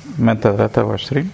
من 23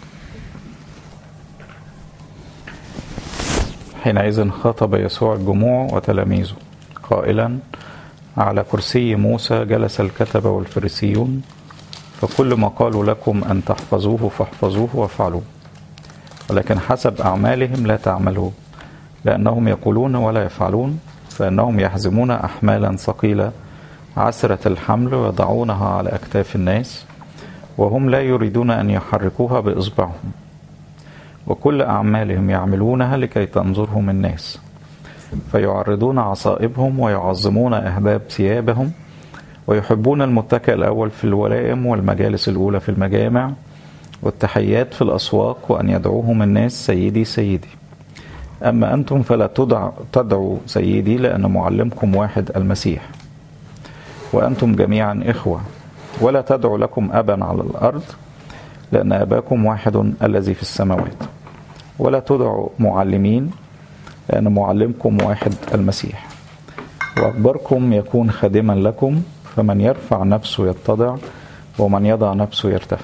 حينئذ خاطب يسوع الجموع وتلاميذه قائلا على كرسي موسى جلس الكتبة والفريسيون فكل ما قالوا لكم أن تحفظوه فاحفظوه وافعلوه ولكن حسب أعمالهم لا تعملوا لأنهم يقولون ولا يفعلون فإنهم يحزمون أحمالا ثقيلة عسرة الحمل ويضعونها على أكتاف الناس وهم لا يريدون أن يحركوها بإصبعهم وكل أعمالهم يعملونها لكي تنظرهم الناس فيعرضون عصائبهم ويعظمون أهباب ثيابهم ويحبون المتكئ الأول في الولائم والمجالس الأولى في المجامع والتحيات في الأسواق وأن يدعوهم الناس سيدي سيدي أما أنتم فلا تدع تدعوا سيدي لأن معلمكم واحد المسيح وأنتم جميعا إخوة ولا تدعوا لكم أبا على الأرض لأن أباكم واحد الذي في السماوات ولا تدعوا معلمين لأن معلمكم واحد المسيح وأكبركم يكون خادما لكم فمن يرفع نفسه يتضع ومن يضع نفسه يرتفع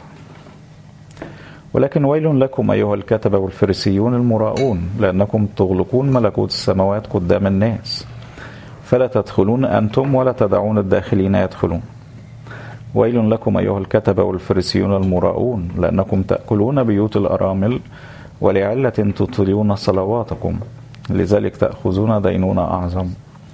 ولكن ويل لكم أيها الكتبة والفريسيون المراؤون لأنكم تغلقون ملكوت السماوات قدام الناس فلا تدخلون أنتم ولا تدعون الداخلين يدخلون ويل لكم أيها الكتبة والفريسيون المراؤون لأنكم تأكلون بيوت الأرامل ولعلة تطيلون صلواتكم لذلك تأخذون دينون أعظم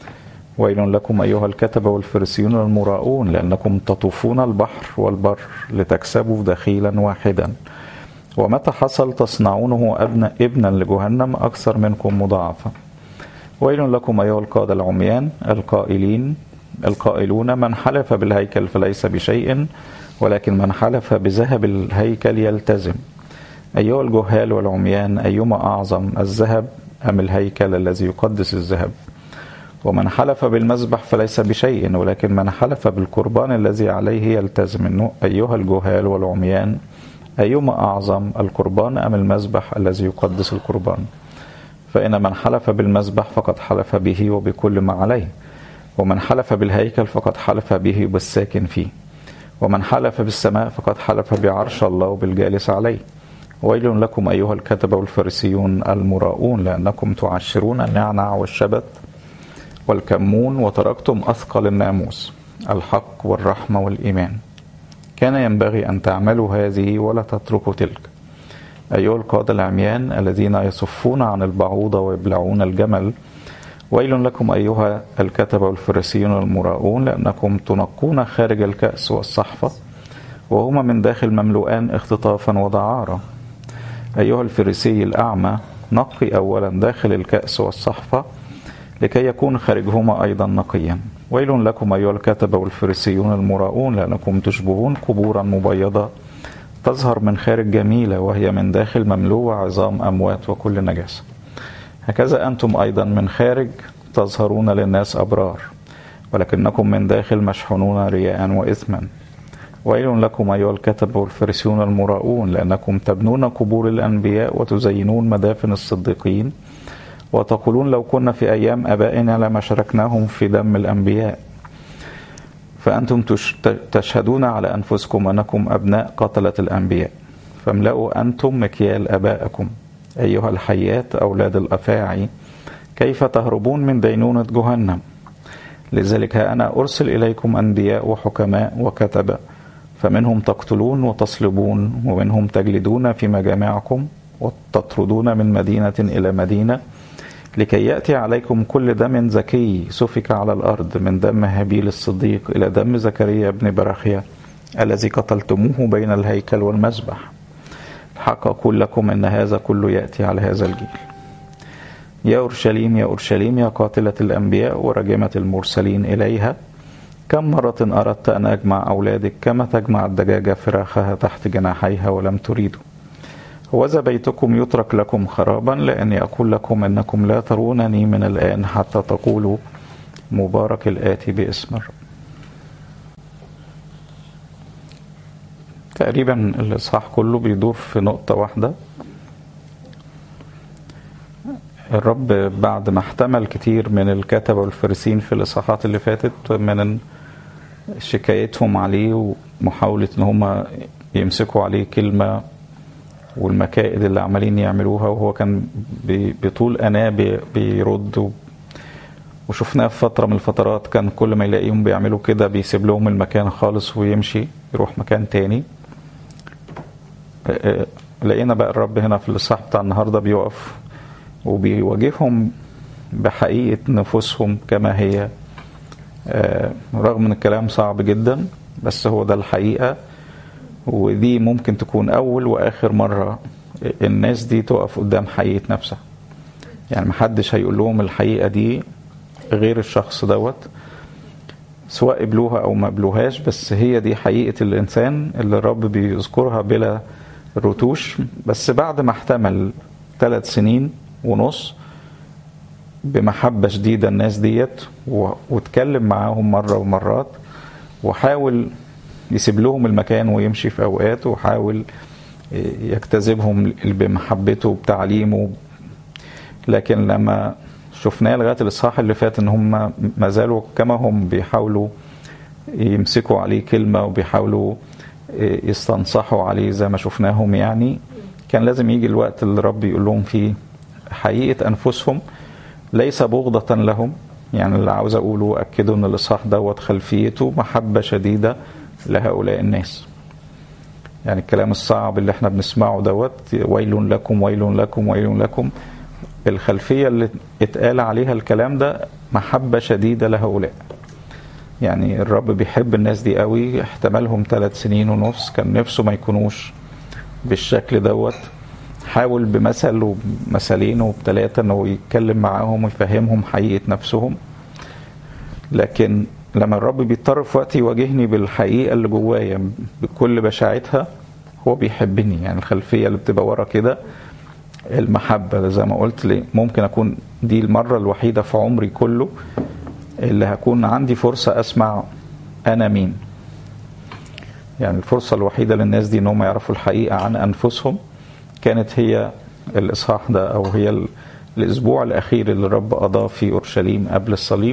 ويل لكم أيها الكتبة والفريسيون المراؤون لأنكم تطوفون البحر والبر لتكسبوا دخيلا واحدا ومتى حصل تصنعونه ابن ابنا لجهنم أكثر منكم مضاعفة ويل لكم أيها القادة العميان القائلين القائلون من حلف بالهيكل فليس بشيء ولكن من حلف بذهب الهيكل يلتزم أيها الجهال والعميان أيما أعظم الذهب أم الهيكل الذي يقدس الذهب ومن حلف بالمذبح فليس بشيء ولكن من حلف بالقربان الذي عليه يلتزم أيها الجهال والعميان أيما أعظم القربان أم المذبح الذي يقدس القربان فإن من حلف بالمذبح فقد حلف به وبكل ما عليه ومن حلف بالهيكل فقد حلف به بالساكن فيه ومن حلف بالسماء فقد حلف بعرش الله وبالجالس عليه ويل لكم أيها الكتبة والفريسيون المراؤون لأنكم تعشرون النعنع والشبت والكمون وتركتم أثقل الناموس الحق والرحمة والإيمان كان ينبغي أن تعملوا هذه ولا تتركوا تلك أيها القادة العميان الذين يصفون عن البعوضة ويبلعون الجمل ويل لكم أيها الكتبة والفريسيون المراؤون لأنكم تنقون خارج الكأس والصحفة وهما من داخل مملوءان اختطافا ودعارة أيها الفريسي الأعمى نقي أولا داخل الكأس والصحفة لكي يكون خارجهما أيضا نقيا ويل لكم أيها الكتبة والفريسيون المراؤون لأنكم تشبهون قبورا مبيضة تظهر من خارج جميلة وهي من داخل مملوءة عظام أموات وكل نجاسة هكذا أنتم أيضا من خارج تظهرون للناس أبرار ولكنكم من داخل مشحونون رياء وإثما ويل لكم أيها الكتبة والفريسيون المراؤون لأنكم تبنون قبور الأنبياء وتزينون مدافن الصديقين وتقولون لو كنا في أيام أبائنا لما شاركناهم في دم الأنبياء فأنتم تشهدون على أنفسكم أنكم أبناء قتلة الأنبياء فاملأوا أنتم مكيال أبائكم أيها الحيات أولاد الأفاعي كيف تهربون من دينونة جهنم لذلك ها أنا أرسل إليكم أنبياء وحكماء وكتبة فمنهم تقتلون وتصلبون ومنهم تجلدون في مجامعكم وتطردون من مدينة إلى مدينة لكي يأتي عليكم كل دم زكي سفك على الأرض من دم هابيل الصديق إلى دم زكريا بن برخيا الذي قتلتموه بين الهيكل والمذبح الحق أقول لكم إن هذا كله يأتي على هذا الجيل يا أورشليم يا أورشليم يا قاتلة الأنبياء ورجمة المرسلين إليها كم مرة أردت أن أجمع أولادك كما تجمع الدجاجة فراخها تحت جناحيها ولم تريدوا وذا بيتكم يترك لكم خرابا لأني أقول لكم إنكم لا ترونني من الآن حتى تقولوا مبارك الآتي باسم الرب تقريبا الإصحاح كله بيدور في نقطة واحدة الرب بعد ما احتمل كتير من الكتبة والفريسين في الإصحاحات اللي فاتت من شكايتهم عليه ومحاولة إن هم يمسكوا عليه كلمة والمكائد اللي عمالين يعملوها وهو كان بي- بطول أناة بي- بيرد و- وشفناه في فترة من الفترات كان كل ما يلاقيهم بيعملوا كده بيسيب لهم المكان خالص ويمشي يروح مكان تاني آه، آه، لقينا بقى الرب هنا في الإصحاح بتاع النهاردة بيقف وبيواجههم بحقيقة نفوسهم كما هي آه، رغم ان الكلام صعب جدا بس هو ده الحقيقة ودي ممكن تكون أول وآخر مرة الناس دي تقف قدام حقيقة نفسها يعني محدش هيقول لهم الحقيقة دي غير الشخص دوت سواء قبلوها أو ما قبلوهاش بس هي دي حقيقة الإنسان اللي الرب بيذكرها بلا رتوش بس بعد ما احتمل ثلاث سنين ونص بمحبة شديدة الناس ديت و- واتكلم معاهم مرة ومرات وحاول يسيب لهم المكان ويمشي في أوقات وحاول يجتذبهم بمحبته وبتعليمه لكن لما شفناه لغاية الإصحاح اللي فات إن هم ما زالوا كما هم بيحاولوا يمسكوا عليه كلمة وبيحاولوا يستنصحوا عليه زي ما شفناهم يعني كان لازم يجي الوقت اللي رب يقول لهم فيه حقيقة أنفسهم ليس بغضة لهم يعني اللي عاوز أقوله أكدوا أن الإصحاح دوت خلفيته محبة شديدة لهؤلاء الناس يعني الكلام الصعب اللي احنا بنسمعه دوت ويل لكم ويل لكم ويل لكم الخلفية اللي اتقال عليها الكلام ده محبة شديدة لهؤلاء يعني الرب بيحب الناس دي قوي احتملهم ثلاث سنين ونص كان نفسه ما يكونوش بالشكل دوت حاول بمثل وبمثلين وبثلاثة انه يتكلم معاهم ويفهمهم حقيقة نفسهم لكن لما الرب بيضطر في وقت يواجهني بالحقيقة اللي جوايا بكل بشاعتها هو بيحبني يعني الخلفية اللي بتبقى ورا كده المحبة زي ما قلت لي ممكن أكون دي المرة الوحيدة في عمري كله اللي هكون عندي فرصة أسمع أنا مين يعني الفرصة الوحيدة للناس دي إنهم يعرفوا الحقيقة عن أنفسهم كانت هي الإصحاح ده أو هي الأسبوع الأخير اللي الرب قضاه في أورشليم قبل الصليب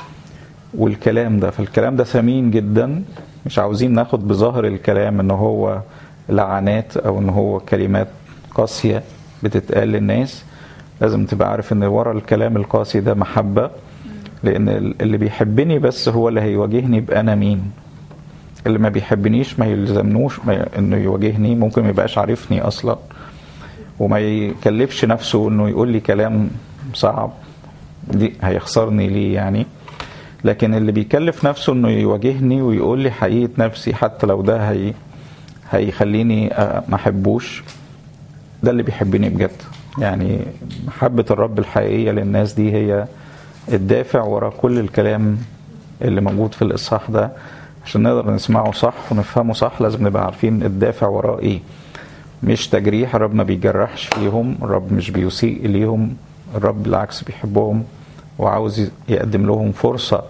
والكلام ده فالكلام ده ثمين جدا مش عاوزين ناخد بظاهر الكلام ان هو لعنات او ان هو كلمات قاسية بتتقال للناس لازم تبقى عارف ان ورا الكلام القاسي ده محبة لان اللي بيحبني بس هو اللي هيواجهني بانا مين اللي ما بيحبنيش ما يلزمنوش ما انه يواجهني ممكن ما يبقاش عارفني اصلا وما يكلفش نفسه انه يقول لي كلام صعب دي هيخسرني ليه يعني لكن اللي بيكلف نفسه انه يواجهني ويقول لي حقيقه نفسي حتى لو ده هي هيخليني ما احبوش ده اللي بيحبني بجد يعني محبة الرب الحقيقية للناس دي هي الدافع ورا كل الكلام اللي موجود في الإصحاح ده عشان نقدر نسمعه صح ونفهمه صح لازم نبقى عارفين الدافع وراه ايه مش تجريح الرب ما بيجرحش فيهم الرب مش بيسيء ليهم الرب بالعكس بيحبهم وعاوز يقدم لهم فرصة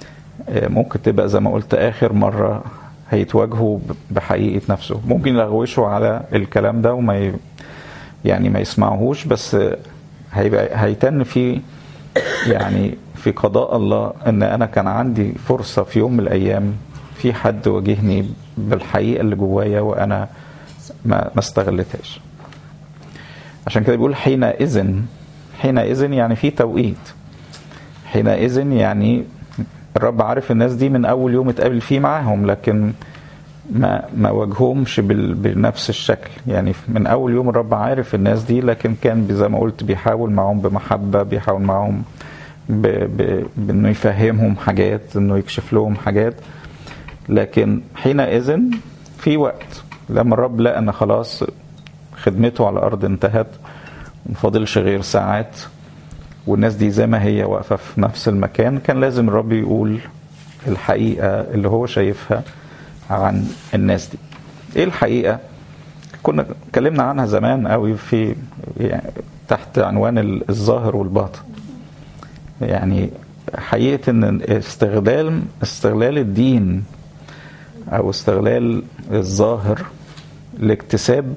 ممكن تبقى زي ما قلت آخر مرة هيتواجهوا بحقيقة نفسه ممكن يلغوشوا على الكلام ده وما ي... يعني ما يسمعوهوش بس هيبقى هيتن في يعني في قضاء الله ان انا كان عندي فرصة في يوم من الايام في حد واجهني بالحقيقة اللي جوايا وانا ما ما استغلتهاش عشان كده بيقول حينئذ حينئذ يعني في توقيت حينئذ يعني الرب عارف الناس دي من اول يوم اتقابل فيه معاهم لكن ما ما واجههمش بنفس الشكل يعني من اول يوم الرب عارف الناس دي لكن كان زي ما قلت بيحاول معاهم بمحبه بيحاول معاهم ب... ب... بانه يفهمهم حاجات انه يكشف لهم حاجات لكن حينئذ في وقت لما الرب لقى ان خلاص خدمته على الارض انتهت ومفاضلش غير ساعات والناس دي زي ما هي واقفه في نفس المكان كان لازم الرب يقول الحقيقه اللي هو شايفها عن الناس دي ايه الحقيقه كنا اتكلمنا عنها زمان قوي في يعني تحت عنوان الظاهر والباطن يعني حقيقه ان استغلال استغلال الدين او استغلال الظاهر لاكتساب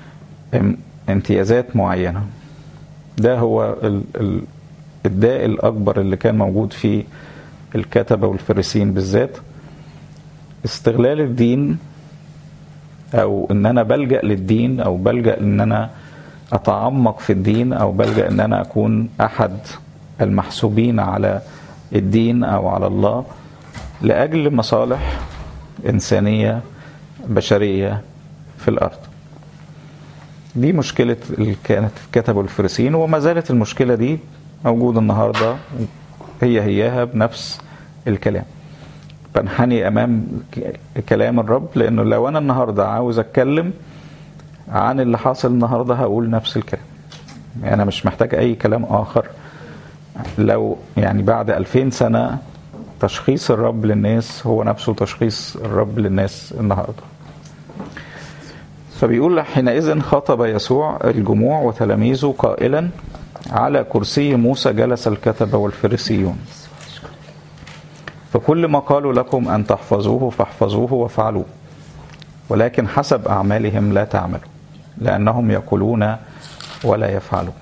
امتيازات معينه ده هو الداء الاكبر اللي كان موجود في الكتبه والفريسين بالذات استغلال الدين او ان انا بلجا للدين او بلجا ان انا اتعمق في الدين او بلجا ان انا اكون احد المحسوبين على الدين او على الله لاجل مصالح انسانيه بشريه في الارض دي مشكله اللي كانت كتبوا الفريسيين وما زالت المشكله دي موجوده النهارده هي هياها بنفس الكلام بنحني امام كلام الرب لانه لو انا النهارده عاوز اتكلم عن اللي حاصل النهارده هقول نفس الكلام يعني انا مش محتاج اي كلام اخر لو يعني بعد ألفين سنة تشخيص الرب للناس هو نفسه تشخيص الرب للناس النهارده فبيقول حينئذ خطب يسوع الجموع وتلاميذه قائلا على كرسي موسى جلس الكتبة والفريسيون فكل ما قالوا لكم أن تحفظوه فاحفظوه وافعلوه ولكن حسب أعمالهم لا تعملوا لأنهم يقولون ولا يفعلون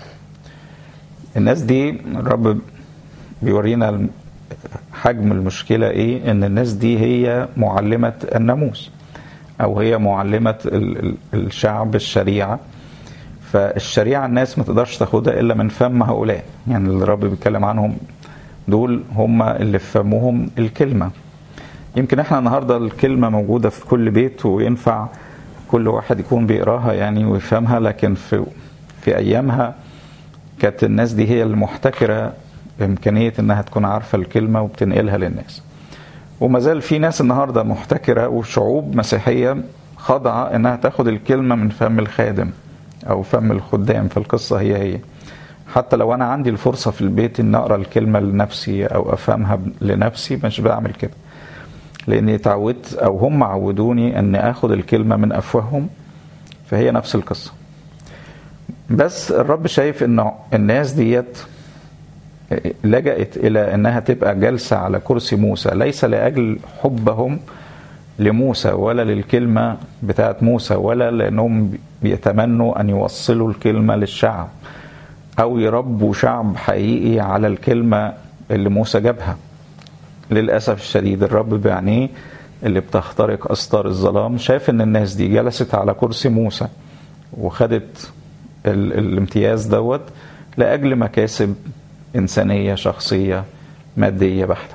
الناس دي الرب بيورينا حجم المشكلة إيه إن الناس دي هي معلمة الناموس أو هي معلمة الشعب الشريعة فالشريعة الناس ما تقدرش تاخدها إلا من فم هؤلاء يعني اللي الرب بيتكلم عنهم دول هم اللي في فمهم الكلمة يمكن احنا النهاردة الكلمة موجودة في كل بيت وينفع كل واحد يكون بيقراها يعني ويفهمها لكن في في أيامها كانت الناس دي هي المحتكرة إمكانية إنها تكون عارفة الكلمة وبتنقلها للناس وما زال في ناس النهاردة محتكرة وشعوب مسيحية خاضعة إنها تاخد الكلمة من فم الخادم أو فم الخدام في القصة هي هي حتى لو أنا عندي الفرصة في البيت إن أقرأ الكلمة لنفسي أو أفهمها لنفسي مش بعمل كده لأني اتعودت أو هم عودوني أن آخد الكلمة من أفواههم فهي نفس القصة بس الرب شايف ان الناس ديت لجأت الى انها تبقى جالسة على كرسي موسى ليس لاجل حبهم لموسى ولا للكلمة بتاعت موسى ولا لانهم بيتمنوا ان يوصلوا الكلمة للشعب او يربوا شعب حقيقي على الكلمة اللي موسى جابها للأسف الشديد الرب بعينيه اللي بتخترق أستار الظلام شاف إن الناس دي جلست على كرسي موسى وخدت الامتياز دوت لاجل مكاسب انسانيه شخصيه ماديه بحته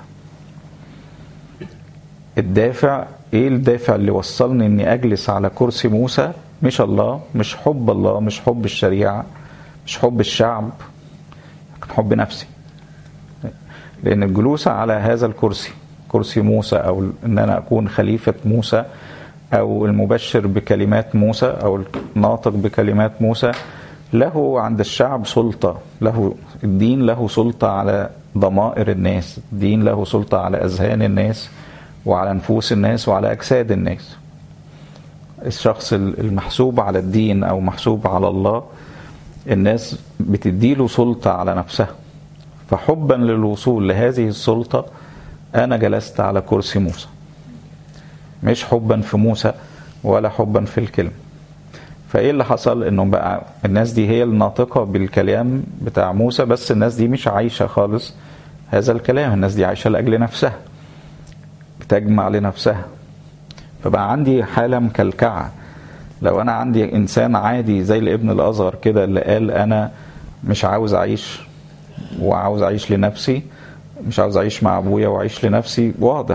الدافع ايه الدافع اللي وصلني اني اجلس على كرسي موسى مش الله مش حب الله مش حب الشريعه مش حب الشعب لكن حب نفسي لان الجلوس على هذا الكرسي كرسي موسى او ان انا اكون خليفه موسى او المبشر بكلمات موسى او الناطق بكلمات موسى له عند الشعب سلطه له الدين له سلطه على ضمائر الناس الدين له سلطه على اذهان الناس وعلى نفوس الناس وعلى اجساد الناس الشخص المحسوب على الدين او محسوب على الله الناس بتديله سلطه على نفسها فحبا للوصول لهذه السلطه انا جلست على كرسي موسى مش حبا في موسى ولا حبا في الكلمة فايه اللي حصل انه بقى الناس دي هي الناطقة بالكلام بتاع موسى بس الناس دي مش عايشة خالص هذا الكلام الناس دي عايشة لأجل نفسها بتجمع لنفسها فبقى عندي حالة مكلكعة لو أنا عندي إنسان عادي زي الابن الأصغر كده اللي قال أنا مش عاوز أعيش وعاوز أعيش لنفسي مش عاوز أعيش مع أبويا وأعيش لنفسي واضح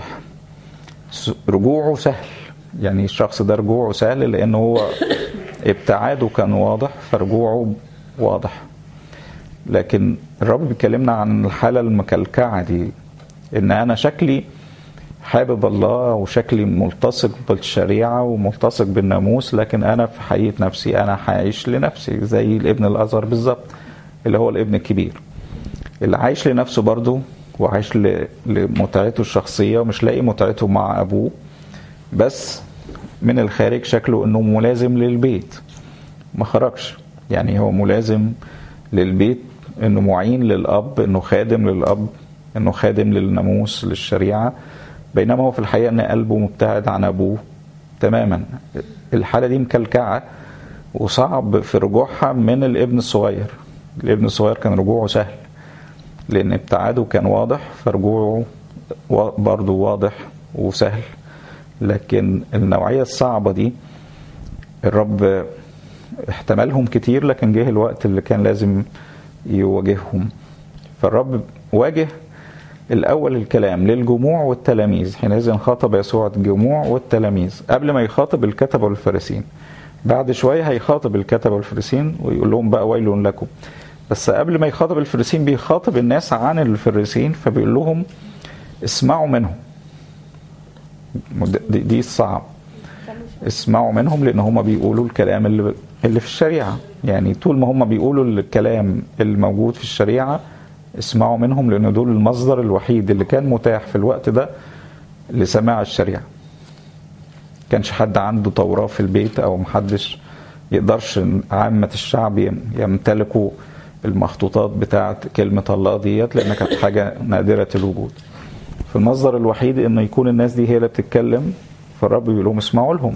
رجوعه سهل يعني الشخص ده رجوعه سهل لان هو ابتعاده كان واضح فرجوعه واضح لكن الرب بيكلمنا عن الحاله المكلكعه دي ان انا شكلي حابب الله وشكلي ملتصق بالشريعه وملتصق بالناموس لكن انا في حقيقه نفسي انا هعيش لنفسي زي الابن الازهر بالظبط اللي هو الابن الكبير اللي عايش لنفسه برضه وعايش لمتعته الشخصية ومش لاقي متعته مع أبوه بس من الخارج شكله إنه ملازم للبيت ما خرجش يعني هو ملازم للبيت إنه معين للأب إنه خادم للأب إنه خادم للناموس للشريعة بينما هو في الحقيقة إن قلبه مبتعد عن أبوه تماما الحالة دي مكلكعة وصعب في رجوعها من الابن الصغير الابن الصغير كان رجوعه سهل لأن ابتعاده كان واضح فرجوعه برضه واضح وسهل لكن النوعية الصعبة دي الرب احتملهم كتير لكن جه الوقت اللي كان لازم يواجههم فالرب واجه الأول الكلام للجموع والتلاميذ حينئذ خاطب يسوع الجموع والتلاميذ قبل ما يخاطب الكتبة والفارسين بعد شوية هيخاطب الكتبة والفريسين ويقول لهم بقى ويل لكم بس قبل ما يخاطب الفريسين بيخاطب الناس عن الفريسين فبيقول لهم اسمعوا منهم دي, دي الصعب اسمعوا منهم لان هم بيقولوا الكلام اللي اللي في الشريعه يعني طول ما هم بيقولوا الكلام الموجود في الشريعه اسمعوا منهم لان دول المصدر الوحيد اللي كان متاح في الوقت ده لسماع الشريعه كانش حد عنده توراة في البيت او محدش يقدرش عامة الشعب يمتلكوا المخطوطات بتاعة كلمة الله ديت لأنها كانت حاجة نادرة الوجود فالمصدر الوحيد إنه يكون الناس دي هي اللي بتتكلم فالرب بيقول لهم اسمعوا لهم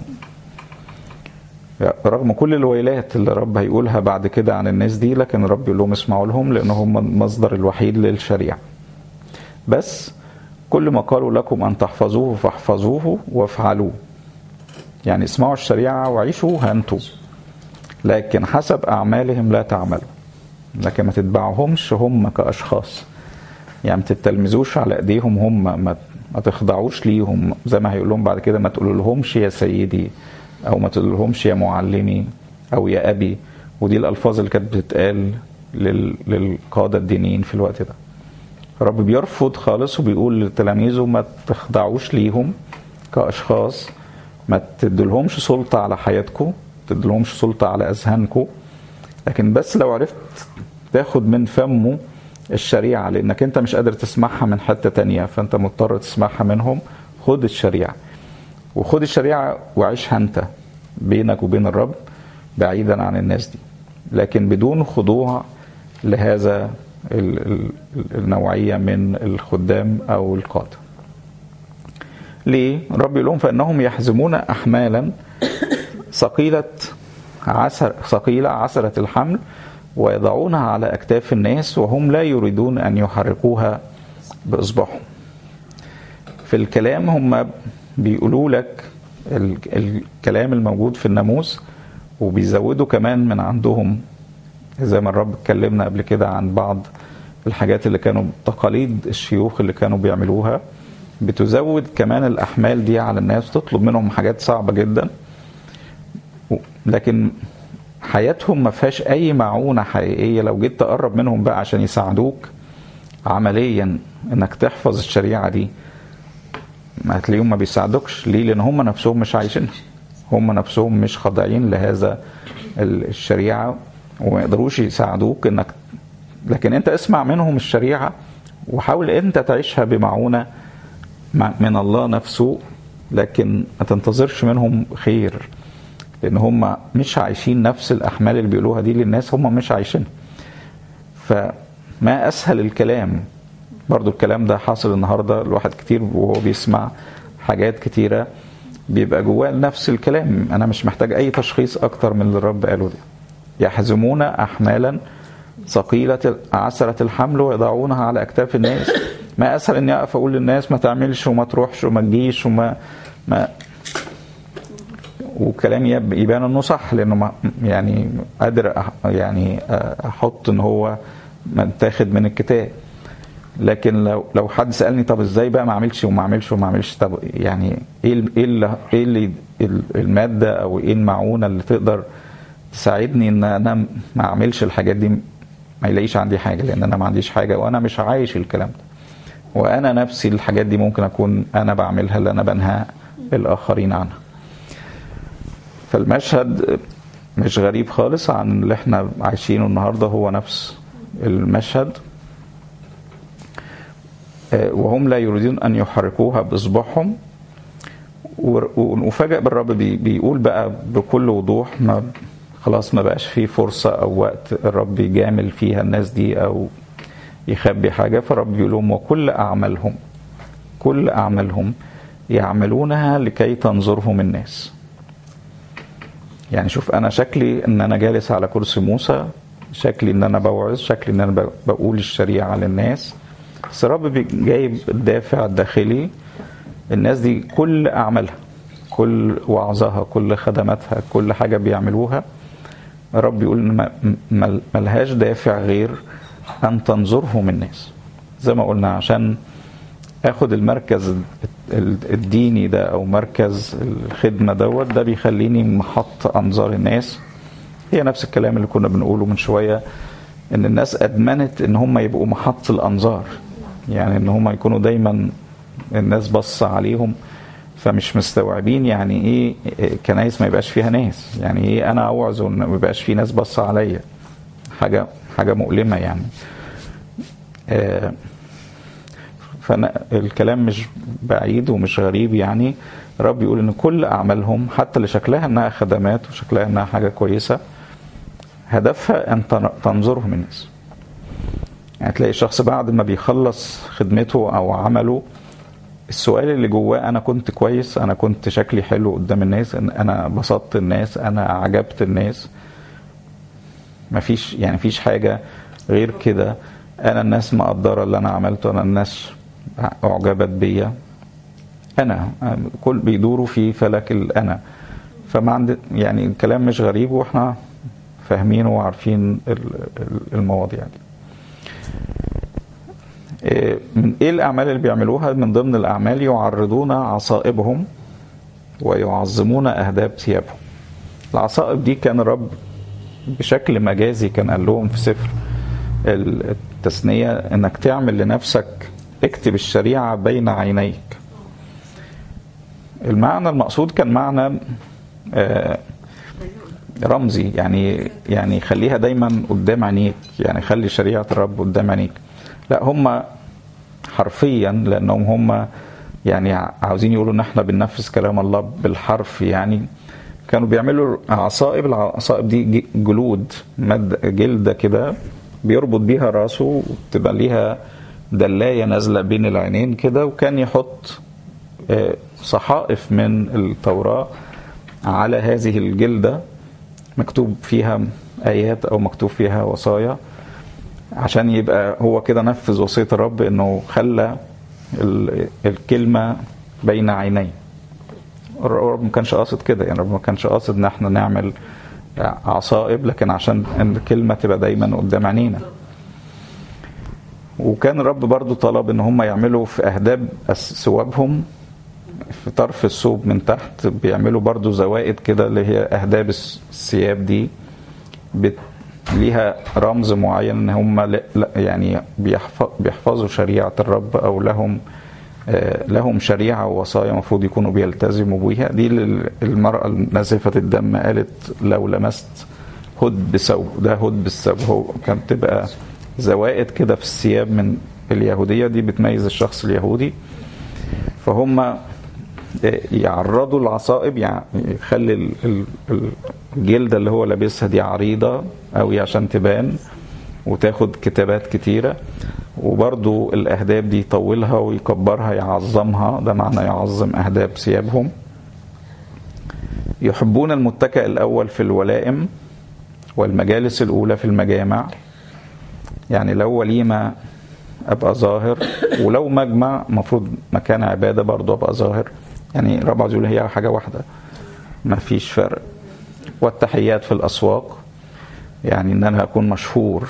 رغم كل الويلات اللي الرب هيقولها بعد كده عن الناس دي لكن الرب يقول لهم اسمعوا لهم لأن هم المصدر الوحيد للشريعة بس كل ما قالوا لكم أن تحفظوه فاحفظوه وافعلوه يعني اسمعوا الشريعة وعيشوا انتوا لكن حسب أعمالهم لا تعملوا لكن ما تتبعهمش هم كأشخاص يعني ما تتلمذوش على ايديهم هم ما ما تخضعوش ليهم زي ما هيقول لهم بعد كده ما تقولوا لهمش يا سيدي او ما تقول لهمش يا معلمي او يا ابي ودي الالفاظ اللي كانت بتتقال لل... للقاده الدينيين في الوقت ده الرب بيرفض خالص وبيقول لتلاميذه ما تخضعوش ليهم كاشخاص ما تدلهمش سلطه على حياتكم ما تدلهمش سلطه على اذهانكم لكن بس لو عرفت تاخد من فمه الشريعة لأنك أنت مش قادر تسمعها من حتة تانية فأنت مضطر تسمعها منهم خد الشريعة وخد الشريعة وعيشها أنت بينك وبين الرب بعيدا عن الناس دي لكن بدون خضوع لهذا النوعية من الخدام أو القادة ليه؟ الرب يقول لهم فإنهم يحزمون أحمالا ثقيلة عسر ثقيلة عسرة الحمل ويضعونها على أكتاف الناس وهم لا يريدون أن يحركوها بإصبعهم في الكلام هم بيقولوا لك الكلام الموجود في الناموس وبيزودوا كمان من عندهم زي ما الرب اتكلمنا قبل كده عن بعض الحاجات اللي كانوا تقاليد الشيوخ اللي كانوا بيعملوها بتزود كمان الأحمال دي على الناس تطلب منهم حاجات صعبة جدا لكن حياتهم ما فيهاش اي معونه حقيقيه لو جيت تقرب منهم بقى عشان يساعدوك عمليا انك تحفظ الشريعه دي ما هتلاقيهم ما بيساعدوكش ليه لان هم نفسهم مش عايشينها هم نفسهم مش خاضعين لهذا الشريعه وما يقدروش يساعدوك انك لكن انت اسمع منهم الشريعه وحاول انت تعيشها بمعونه من الله نفسه لكن ما تنتظرش منهم خير لان هم مش عايشين نفس الاحمال اللي بيقولوها دي للناس هم مش عايشينها فما اسهل الكلام برضو الكلام ده حاصل النهارده الواحد كتير وهو بيسمع حاجات كتيره بيبقى جواه نفس الكلام انا مش محتاج اي تشخيص اكتر من اللي الرب قاله ده يحزمون احمالا ثقيلة عسرة الحمل ويضعونها على أكتاف الناس ما أسهل إني أقف أقول للناس ما تعملش وما تروحش وما تجيش وما ما وكلامي يبان انه صح لانه يعني قادر يعني احط ان هو متاخد من الكتاب لكن لو لو حد سالني طب ازاي بقى ما اعملش وما اعملش وما اعملش طب يعني ايه ايه اللي ايه اللي الماده او ايه المعونه اللي تقدر تساعدني ان انا ما اعملش الحاجات دي ما يلاقيش عندي حاجه لان انا ما عنديش حاجه وانا مش عايش الكلام ده وانا نفسي الحاجات دي ممكن اكون انا بعملها اللي انا بنهى الاخرين عنها فالمشهد مش غريب خالص عن اللي احنا عايشينه النهارده هو نفس المشهد وهم لا يريدون ان يحركوها باصبعهم ونفاجئ بالرب بيقول بقى بكل وضوح ما خلاص ما بقاش في فرصه او وقت الرب يجامل فيها الناس دي او يخبي حاجه فالرب بيقول لهم وكل اعمالهم كل اعمالهم يعملونها لكي تنظرهم الناس يعني شوف انا شكلي ان انا جالس على كرسي موسى شكلي ان انا بوعظ شكلي ان انا بقول الشريعه للناس بس الرب جايب الدافع الداخلي الناس دي كل اعمالها كل وعظها كل خدماتها كل حاجة بيعملوها الرب يقول إن ما- ما- ملهاش دافع غير أن تنظرهم الناس زي ما قلنا عشان اخد المركز ال- الديني ده او مركز الخدمه دوت ده بيخليني محط انظار الناس هي نفس الكلام اللي كنا بنقوله من شويه ان الناس ادمنت ان هم يبقوا محط الانظار يعني ان هم يكونوا دايما الناس بص عليهم فمش مستوعبين يعني ايه كنايس ما يبقاش فيها ناس يعني ايه انا اوعظ وان ما يبقاش في ناس بص عليا حاجه حاجه مؤلمه يعني آه فالكلام مش بعيد ومش غريب يعني الرب يقول ان كل اعمالهم حتى اللي شكلها انها خدمات وشكلها انها حاجه كويسه هدفها ان تن- تنظرهم الناس يعني تلاقي الشخص بعد ما بيخلص خدمته او عمله السؤال اللي جواه انا كنت كويس انا كنت شكلي حلو قدام الناس إن انا بسطت الناس انا عجبت الناس مفيش يعني مفيش حاجه غير كده انا الناس مقدره اللي انا عملته انا الناس اعجبت بيا انا كل بيدوروا في فلك الانا فما عند يعني الكلام مش غريب واحنا فاهمينه وعارفين ال- ال- المواضيع دي إيه، من ايه الاعمال اللي بيعملوها من ضمن الاعمال يعرضون عصائبهم ويعظمون اهداب ثيابهم العصائب دي كان الرب بشكل مجازي كان قال لهم في سفر التثنية انك تعمل لنفسك اكتب الشريعة بين عينيك المعنى المقصود كان معنى آه، رمزي يعني يعني خليها دايما قدام عينيك يعني خلي شريعة الرب قدام عينيك لا هم حرفيا لانهم هم يعني عاوزين يقولوا ان احنا بننفذ كلام الله بالحرف يعني كانوا بيعملوا عصائب العصائب دي ج- جلود مد جلده كده بيربط بيها راسه وتبقى ليها دلايه نازله بين العينين كده وكان يحط آه، صحائف من التوراه على هذه الجلده مكتوب فيها ايات او مكتوب فيها وصايا عشان يبقى هو كده نفذ وصيه الرب انه خلى ال- الكلمه بين عينيه الرب ما كانش قاصد كده يعني الرب ما كانش قاصد ان احنا نعمل عصائب لكن عشان ان الكلمه تبقى دايما قدام عينينا وكان الرب برضو طلب ان هم يعملوا في اهداب أس- ثوابهم في طرف الثوب من تحت بيعملوا برضو زوائد كده اللي هي اهداب الس- الثياب دي بت ليها رمز معين ان هم ل- ل- يعني بيحف- بيحفظوا شريعه الرب او لهم آه، لهم شريعه ووصايا المفروض يكونوا بيلتزموا بيها دي لل- المراه نازفه الدم قالت لو لمست هد بثوب ده هد بالثوب هو كانت تبقى زوائد كده في الثياب من اليهوديه دي بتميز الشخص اليهودي فهم يعرضوا العصائب يعني يخلي ال- ال- ال- الجلده اللي هو لابسها دي عريضه قوي عشان تبان وتاخد كتابات كتيره وبرضو الاهداب دي يطولها ويكبرها يعظمها ده معنى يعظم اهداب ثيابهم يحبون المتكئ الاول في الولائم والمجالس الاولى في المجامع يعني لو وليمه ابقى ظاهر ولو مجمع المفروض مكان عباده برضه ابقى ظاهر يعني ربع يقول هي حاجه واحده ما فيش فرق والتحيات في الاسواق يعني ان انا اكون مشهور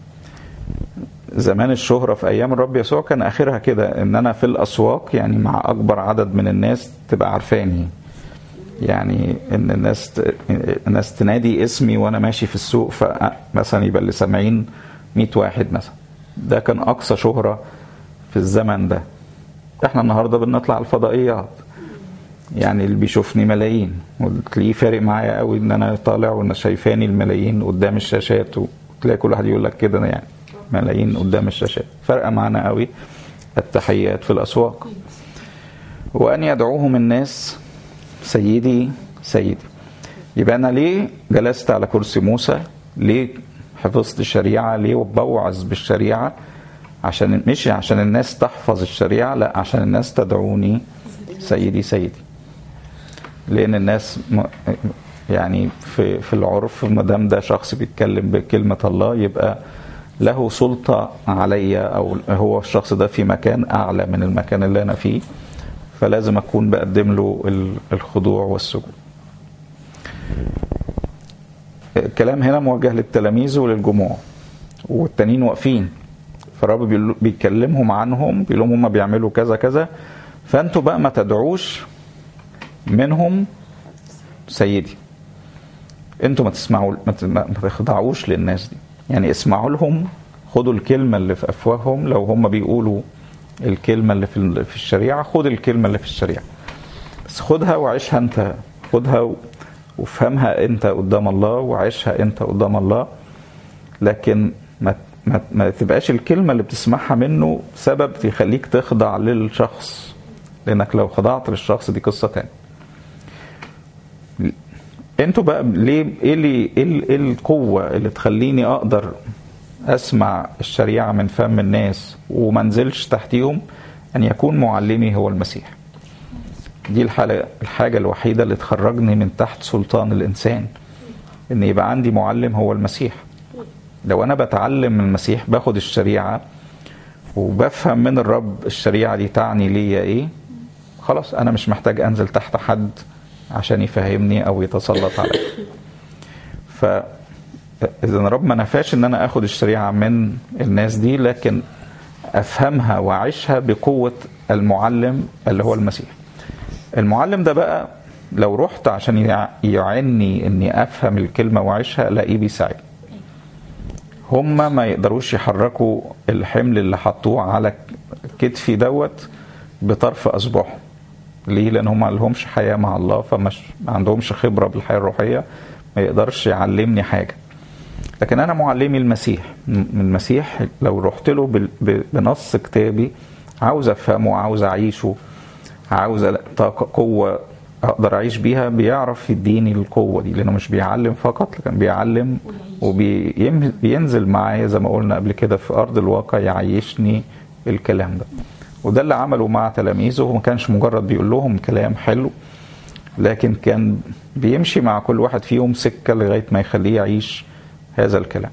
زمان الشهرة في أيام الرب يسوع كان آخرها كده إن أنا في الأسواق يعني مع أكبر عدد من الناس تبقى عارفاني يعني إن الناس ت... الناس تنادي اسمي وأنا ماشي في السوق فمثلا يبقى اللي سامعين 100 واحد مثلا ده كان أقصى شهرة في الزمن ده إحنا النهاردة بنطلع الفضائيات يعني اللي بيشوفني ملايين وتلاقيه فارق معايا قوي ان انا طالع وان شايفاني الملايين قدام الشاشات وتلاقي كل واحد يقول لك كده يعني ملايين قدام الشاشات فرقه معانا قوي التحيات في الاسواق وان يدعوهم الناس سيدي سيدي يبقى انا ليه جلست على كرسي موسى ليه حفظت الشريعه ليه بوعظ بالشريعه عشان مش عشان الناس تحفظ الشريعه لا عشان الناس تدعوني سيدي سيدي لان الناس م- يعني في في العرف ما دام ده شخص بيتكلم بكلمه الله يبقى له سلطه عليا او هو الشخص ده في مكان اعلى من المكان اللي انا فيه فلازم اكون بقدم له الخضوع والسجود الكلام هنا موجه للتلاميذ وللجموع والتانيين واقفين فالرب بيكلمهم عنهم بيقول لهم هم بيعملوا كذا كذا فانتوا بقى ما تدعوش منهم سيدي انتوا ما تسمعوا ما تخضعوش للناس دي يعني اسمعوا لهم خدوا الكلمه اللي في افواههم لو هم بيقولوا الكلمه اللي في في الشريعه خد الكلمه اللي في الشريعه بس خدها وعيشها انت خدها وافهمها انت قدام الله وعيشها انت قدام الله لكن ما ما, ما تبقاش الكلمه اللي بتسمعها منه سبب يخليك تخضع للشخص لانك لو خضعت للشخص دي قصه تانية انتوا بقى ليه ايه اللي ايه القوه اللي تخليني اقدر اسمع الشريعه من فم الناس وما انزلش تحتيهم ان يكون معلمي هو المسيح دي الحاجه الحاجه الوحيده اللي تخرجني من تحت سلطان الانسان ان يبقى عندي معلم هو المسيح لو انا بتعلم من المسيح باخد الشريعه وبفهم من الرب الشريعه دي تعني ليا ايه خلاص انا مش محتاج انزل تحت حد عشان يفهمني او يتسلط عليا ف اذا الرب ما نفاش ان انا اخد الشريعه من الناس دي لكن افهمها واعيشها بقوه المعلم اللي هو المسيح المعلم ده بقى لو رحت عشان يعني اني افهم الكلمه واعيشها الاقيه بيساعدني هما ما يقدروش يحركوا الحمل اللي حطوه على كتفي دوت بطرف اصبعهم ليه لان هم ما لهمش حياه مع الله فمش ما عندهمش خبره بالحياه الروحيه ما يقدرش يعلمني حاجه لكن انا معلمي المسيح المسيح لو رحت له بنص كتابي عاوز افهمه عاوز اعيشه عاوز طاقه قوه اقدر اعيش بيها بيعرف يديني القوه دي لانه مش بيعلم فقط لكن بيعلم وبينزل معايا زي ما قلنا قبل كده في ارض الواقع يعيشني الكلام ده وده اللي عمله مع تلاميذه وما كانش مجرد بيقول لهم كلام حلو لكن كان بيمشي مع كل واحد فيهم سكه لغايه ما يخليه يعيش هذا الكلام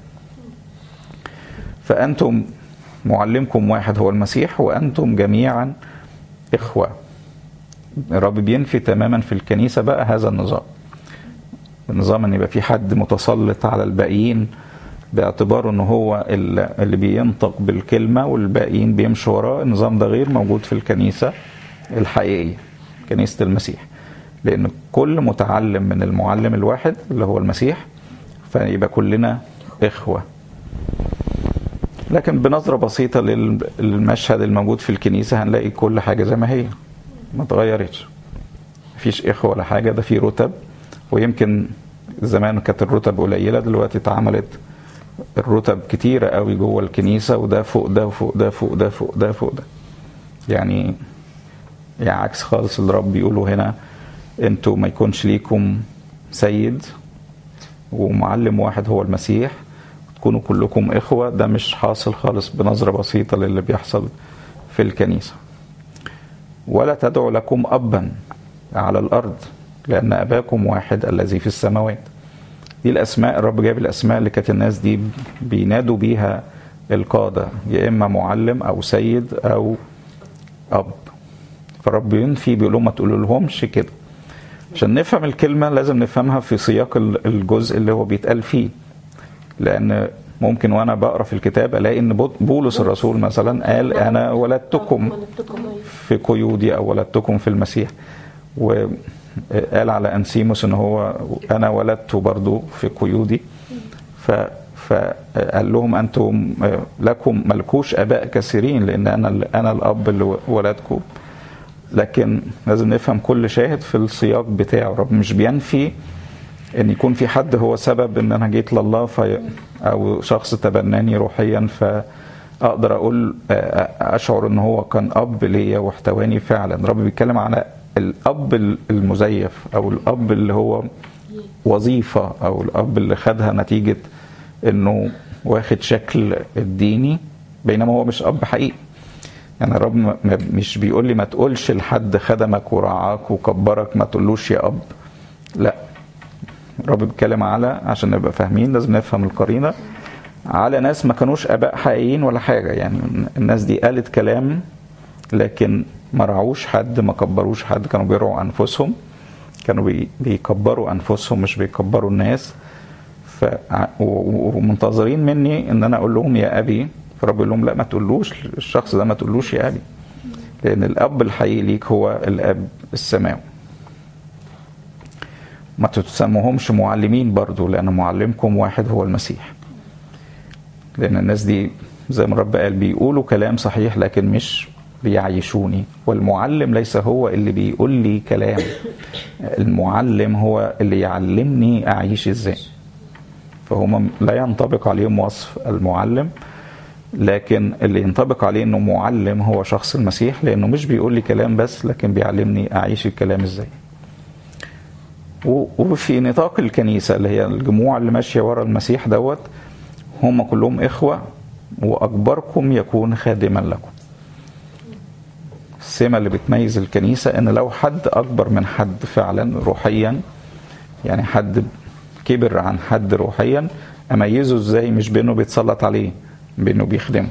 فانتم معلمكم واحد هو المسيح وانتم جميعا اخوه الرب بينفي تماما في الكنيسه بقى هذا النظام النظام ان يبقى في حد متسلط على الباقيين باعتباره ان هو اللي بينطق بالكلمه والباقيين بيمشوا وراه النظام ده غير موجود في الكنيسه الحقيقيه كنيسه المسيح لان كل متعلم من المعلم الواحد اللي هو المسيح فيبقى كلنا اخوه لكن بنظرة بسيطة للمشهد الموجود في الكنيسة هنلاقي كل حاجة زي ما هي ما اتغيرتش مفيش إخوة ولا حاجة ده في رتب ويمكن زمان كانت الرتب قليلة دلوقتي اتعملت الرتب كتيرة قوي جوه الكنيسة وده فوق ده وفوق ده فوق ده فوق ده فوق ده يعني يعني عكس خالص اللي الرب بيقوله هنا انتوا ما يكونش ليكم سيد ومعلم واحد هو المسيح تكونوا كلكم إخوة ده مش حاصل خالص بنظرة بسيطة للي بيحصل في الكنيسة ولا تدعو لكم أبا على الأرض لأن أباكم واحد الذي في السماوات دي الأسماء الرب جاب الأسماء اللي كانت الناس دي بينادوا بيها القادة يا إما معلم أو سيد أو أب فالرب ينفي بيقول لهم ما تقولوا لهمش كده عشان نفهم الكلمة لازم نفهمها في سياق الجزء اللي هو بيتقال فيه لأن ممكن وأنا بقرأ في الكتاب ألاقي إن بولس الرسول مثلا قال أنا ولدتكم في قيودي أو ولدتكم في المسيح وقال على أنسيموس إن هو أنا ولدته برضو في قيودي ف فقال لهم انتم لكم ملكوش اباء كثيرين لان انا انا الاب اللي ولدكم لكن لازم نفهم كل شاهد في السياق بتاعه رب مش بينفي ان يكون في حد هو سبب ان انا جيت لله في او شخص تبناني روحيا فاقدر اقول اشعر ان هو كان اب ليا واحتواني فعلا رب بيتكلم على الاب المزيف او الاب اللي هو وظيفه او الاب اللي خدها نتيجه انه واخد شكل الديني بينما هو مش اب حقيقي يعني الرب مش بيقول لي ما تقولش لحد خدمك ورعاك وكبرك ما تقولوش يا اب لا الرب بيتكلم على عشان نبقى فاهمين لازم نفهم القرينه على ناس ما كانوش اباء حقيقيين ولا حاجه يعني الناس دي قالت كلام لكن ما رعوش حد ما كبروش حد كانوا بيرعوا انفسهم كانوا بي- بيكبروا انفسهم مش بيكبروا الناس ف و- ومنتظرين مني ان انا اقول لهم يا ابي فرب يقول لهم لا ما تقولوش الشخص ده ما تقولوش يا ابي لان الاب الحقيقي ليك هو الاب السماوي ما تسموهمش معلمين برضو لان معلمكم واحد هو المسيح لان الناس دي زي ما الرب قال بيقولوا كلام صحيح لكن مش بيعيشوني والمعلم ليس هو اللي بيقول لي كلام المعلم هو اللي يعلمني اعيش ازاي فهم لا ينطبق عليهم وصف المعلم لكن اللي ينطبق عليه انه معلم هو شخص المسيح لانه مش بيقول لي كلام بس لكن بيعلمني اعيش الكلام ازاي و- وفي نطاق الكنيسه اللي هي الجموع اللي ماشيه ورا المسيح دوت هم كلهم اخوه واكبركم يكون خادما لكم السمة اللي بتميز الكنيسة ان لو حد اكبر من حد فعلا روحيا يعني حد كبر عن حد روحيا اميزه ازاي مش بانه بيتسلط عليه بانه بيخدمه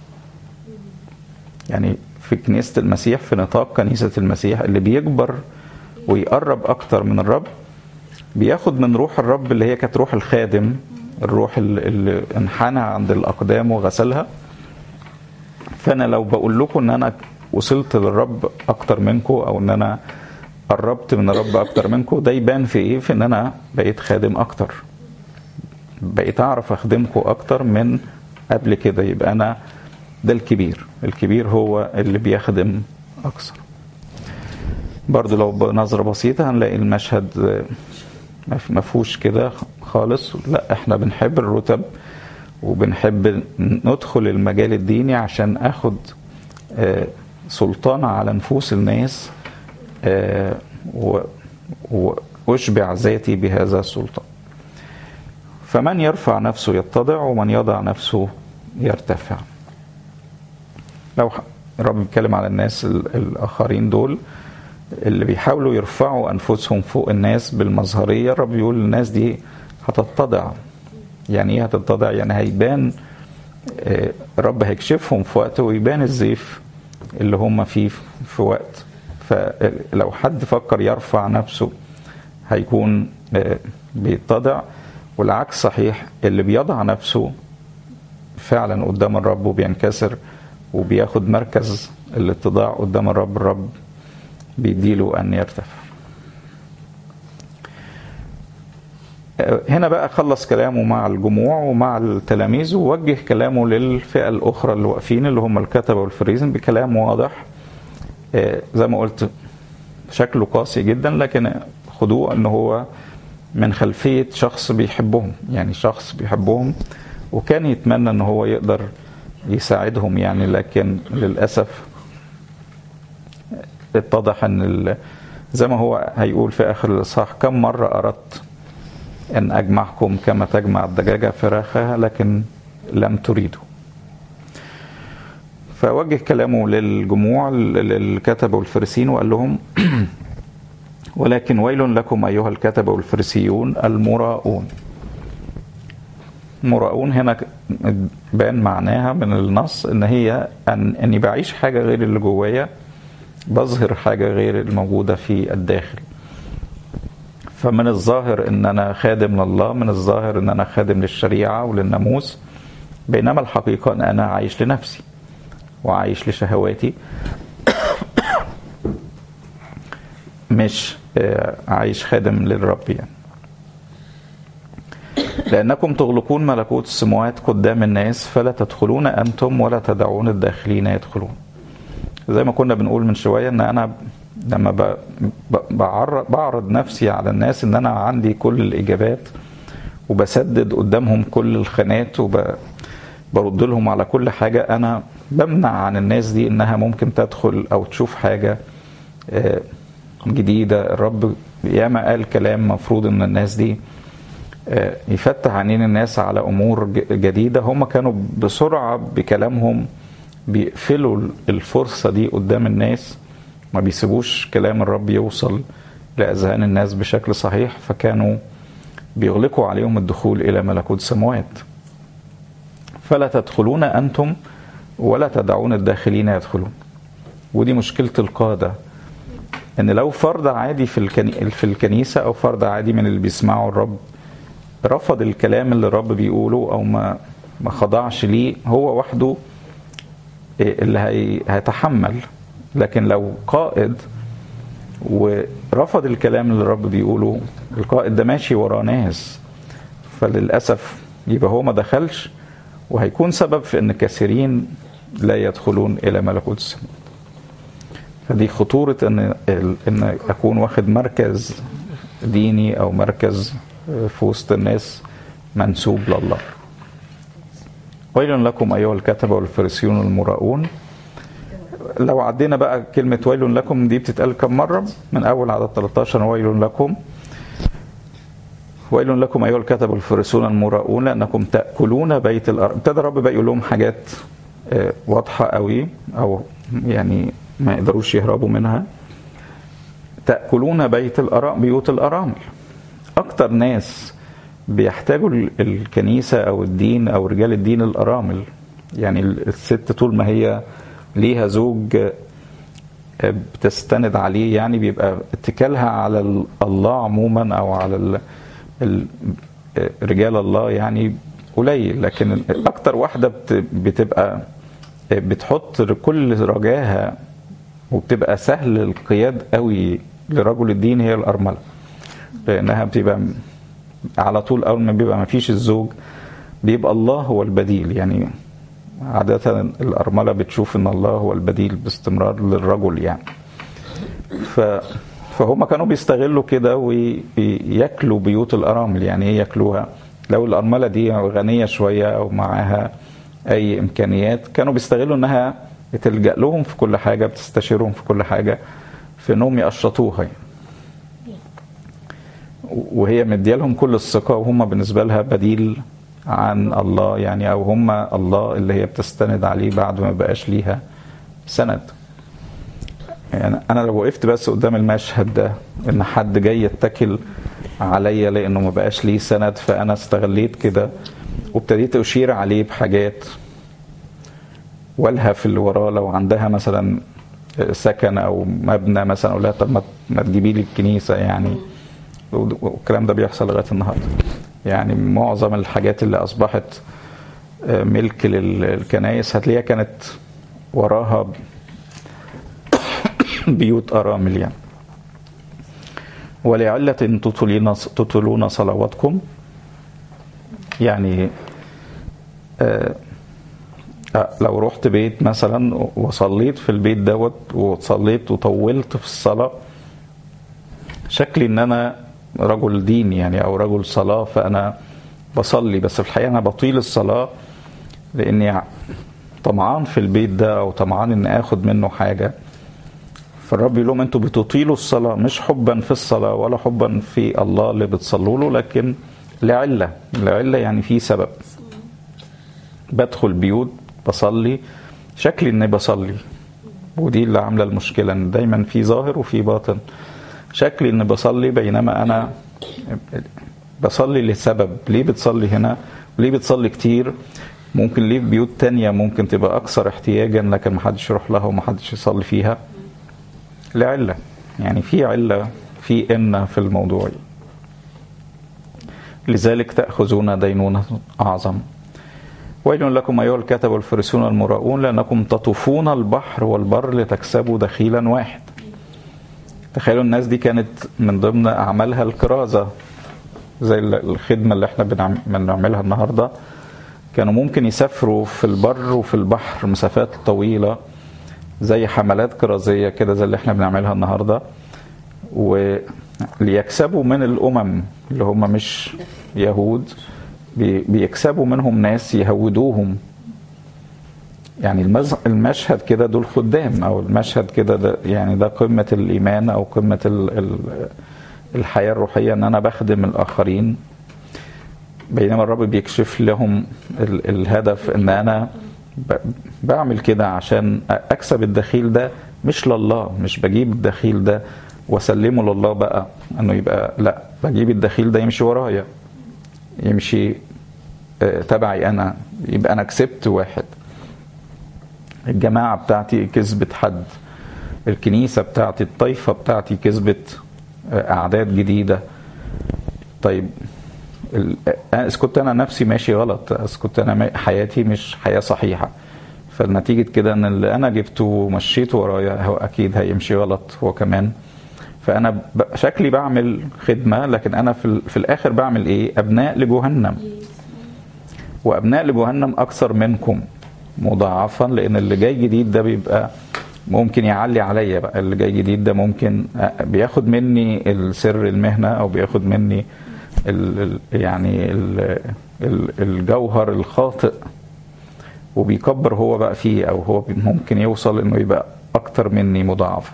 يعني في كنيسة المسيح في نطاق كنيسة المسيح اللي بيكبر ويقرب اكتر من الرب بياخد من روح الرب اللي هي كانت روح الخادم الروح اللي- اللي انحنى عند الاقدام وغسلها فانا لو بقول لكم ان انا وصلت للرب اكتر منكم او ان انا قربت من الرب اكتر منكم ده يبان في ايه في ان انا بقيت خادم اكتر بقيت اعرف اخدمكم اكتر من قبل كده يبقى انا ده الكبير الكبير هو اللي بيخدم اكثر برضو لو بنظرة بسيطة هنلاقي المشهد آه، ما في- ما فيهوش كده خالص لا احنا بنحب الرتب وبنحب ندخل المجال الديني عشان اخد آه، سلطان على نفوس الناس آه، و- واشبع ذاتي بهذا السلطان فمن يرفع نفسه يتضع ومن يضع نفسه يرتفع لو ح- الرب بيتكلم على الناس ال- الاخرين دول اللي بيحاولوا يرفعوا انفسهم فوق الناس بالمظهريه الرب بيقول الناس دي هتتضع يعني ايه هتتضع يعني هيبان آه، الرب هيكشفهم في وقت ويبان الزيف اللي هم فيه في وقت فلو حد فكر يرفع نفسه هيكون آه، بيتضع والعكس صحيح اللي بيضع نفسه فعلا قدام الرب وبينكسر وبياخد مركز الاتضاع قدام الرب الرب بيديله ان يرتفع هنا بقى خلص كلامه مع الجموع ومع التلاميذ ووجه كلامه للفئة الأخرى اللي واقفين اللي هم الكتبة والفريزن بكلام واضح آه، زي ما قلت شكله قاسي جدا لكن خدوه ان هو من خلفية شخص بيحبهم يعني شخص بيحبهم وكان يتمنى ان هو يقدر يساعدهم يعني لكن للأسف اتضح ان ال- زي ما هو هيقول في اخر الاصحاح كم مرة اردت ان اجمعكم كما تجمع الدجاجة فراخها لكن لم تريدوا فوجه كلامه للجموع للكتبة والفريسيين وقال لهم ولكن ويل لكم أيها الكتبة والفريسيون المراؤون مراؤون هنا بان معناها من النص ان هي ان اني بعيش حاجه غير اللي جوايا بظهر حاجه غير الموجوده في الداخل فمن الظاهر ان انا خادم لله من الظاهر ان انا خادم للشريعه وللناموس بينما الحقيقه ان انا عايش لنفسي وعايش لشهواتي مش آه، عايش خادم للرب يعني لأنكم تغلقون ملكوت السماوات قدام الناس فلا تدخلون أنتم ولا تدعون الداخلين يدخلون زي ما كنا بنقول من شوية إن أنا لما ب- ب- بعرض, بعرض نفسي على الناس إن أنا عندي كل الإجابات وبسدد قدامهم كل الخانات وبرد لهم على كل حاجة أنا بمنع عن الناس دي إنها ممكن تدخل أو تشوف حاجة آه، جديدة الرب ياما قال كلام مفروض إن الناس دي آه، يفتح عينين الناس على امور ج- جديده هم كانوا بسرعه بكلامهم بيقفلوا الفرصه دي قدام الناس ما بيسيبوش كلام الرب يوصل لاذهان الناس بشكل صحيح فكانوا بيغلقوا عليهم الدخول الى ملكوت السماوات فلا تدخلون انتم ولا تدعون الداخلين يدخلون ودي مشكلة القادة ان لو فرد عادي في الكني... في الكنيسة او فرد عادي من اللي بيسمعوا الرب رفض الكلام اللي الرب بيقوله او ما ما خضعش ليه هو وحده اللي هي... هيتحمل لكن لو قائد ورفض الكلام اللي الرب بيقوله القائد ده ماشي وراه ناس فللاسف يبقى هو ما دخلش وهيكون سبب في ان كثيرين لا يدخلون الى ملكوت السماء فدي خطورة ان ان اكون واخد مركز ديني او مركز في وسط الناس منسوب لله ويل لكم ايها الكتبه والفريسيون المراؤون لو عدينا بقى كلمة ويل لكم دي بتتقال كم مرة من أول عدد 13 ويل لكم ويل لكم أيها الكتب الفريسون المراؤون لأنكم تأكلون بيت الأرض ابتدى الرب بقى يقول لهم حاجات واضحة قوي أو يعني ما يقدروش يهربوا منها تأكلون بيت الأراء بيوت الأرامل أكتر ناس بيحتاجوا الكنيسة أو الدين أو رجال الدين الأرامل يعني الست طول ما هي ليها زوج بتستند عليه يعني بيبقى اتكالها على الله عموما او على ال ال رجال الله يعني قليل لكن اكتر واحده بتبقى بتحط كل رجاها وبتبقى سهل القياد قوي لرجل الدين هي الارمله لانها بتبقى على طول اول ما بيبقى ما فيش الزوج بيبقى الله هو البديل يعني عادة الأرملة بتشوف إن الله هو البديل باستمرار للرجل يعني ف فهم كانوا بيستغلوا كده وياكلوا بيوت الأرامل يعني إيه ياكلوها لو الأرملة دي غنية شوية أو معاها أي إمكانيات كانوا بيستغلوا إنها بتلجأ لهم في كل حاجة بتستشيرهم في كل حاجة في إنهم يقشطوها يعني. وهي مديالهم كل الثقة وهم بالنسبة لها بديل عن الله يعني او هم الله اللي هي بتستند عليه بعد ما بقاش ليها سند يعني انا لو وقفت بس قدام المشهد ده ان حد جاي يتكل عليا لانه ما بقاش ليه سند فانا استغليت كده وابتديت اشير عليه بحاجات والهف اللي وراه لو عندها مثلا سكن او مبنى مثلا اقول لها طب ما تجيبي لي الكنيسه يعني والكلام ده بيحصل لغايه النهارده يعني معظم الحاجات اللي اصبحت ملك للكنائس هتلاقيها كانت وراها بيوت ارامل يعني ولعلة تطلون تطلون صلواتكم يعني آه لو رحت بيت مثلا وصليت في البيت دوت وصليت وطولت في الصلاة شكلي ان انا رجل دين يعني او رجل صلاه فانا بصلي بس في الحقيقه انا بطيل الصلاه لاني طمعان في البيت ده او طمعان ان اخد منه حاجه فالرب يقول لهم انتوا بتطيلوا الصلاه مش حبا في الصلاه ولا حبا في الله اللي بتصلوا له لكن لعله لعله يعني في سبب بدخل بيوت بصلي شكلي اني بصلي ودي اللي عامله المشكله ان دايما في ظاهر وفي باطن شكلي اني بصلي بينما انا بصلي لسبب ليه بتصلي هنا ليه بتصلي كتير ممكن ليه بيوت تانية ممكن تبقى أكثر احتياجا لكن محدش يروح لها ومحدش يصلي فيها لعلة يعني في علة في إن في الموضوع لذلك تأخذون دينونة أعظم ويل لكم أيها الكتب والفرسون المراؤون لأنكم تطوفون البحر والبر لتكسبوا دخيلا واحد تخيلوا الناس دي كانت من ضمن أعمالها الكرازة زي الخدمة اللي احنا بنعملها النهاردة كانوا ممكن يسافروا في البر وفي البحر مسافات طويلة زي حملات كرازية كده زي اللي احنا بنعملها النهاردة وليكسبوا من الأمم اللي هم مش يهود بيكسبوا منهم ناس يهودوهم يعني المشهد كده دول خدام او المشهد كده ده يعني ده قمه الايمان او قمه ال ال الحياه الروحيه ان انا بخدم الاخرين بينما الرب بيكشف لهم ال الهدف ان انا بعمل كده عشان اكسب الدخيل ده مش لله مش بجيب الدخيل ده واسلمه لله بقى انه يبقى لا بجيب الدخيل ده يمشي ورايا يمشي تبعي انا يبقى انا كسبت واحد الجماعة بتاعتي كسبت حد الكنيسة بتاعتي الطائفة بتاعتي كسبت أعداد جديدة طيب ال- إذا كنت أنا نفسي ماشي غلط إذا كنت أنا ما- حياتي مش حياة صحيحة فنتيجة كده إن اللي أنا جبته ومشيته ورايا هو أكيد هيمشي غلط هو كمان فأنا ب- شكلي بعمل خدمة لكن أنا في, ال- في الآخر بعمل إيه؟ أبناء لجهنم وابناء لجهنم اكثر منكم مضاعفا لان اللي جاي جديد ده بيبقى ممكن يعلي عليا بقى اللي جاي جديد ده ممكن بياخد مني السر المهنه او بياخد مني ال ال يعني ال ال الجوهر الخاطئ وبيكبر هو بقى فيه او هو ممكن يوصل انه يبقى اكتر مني مضاعفا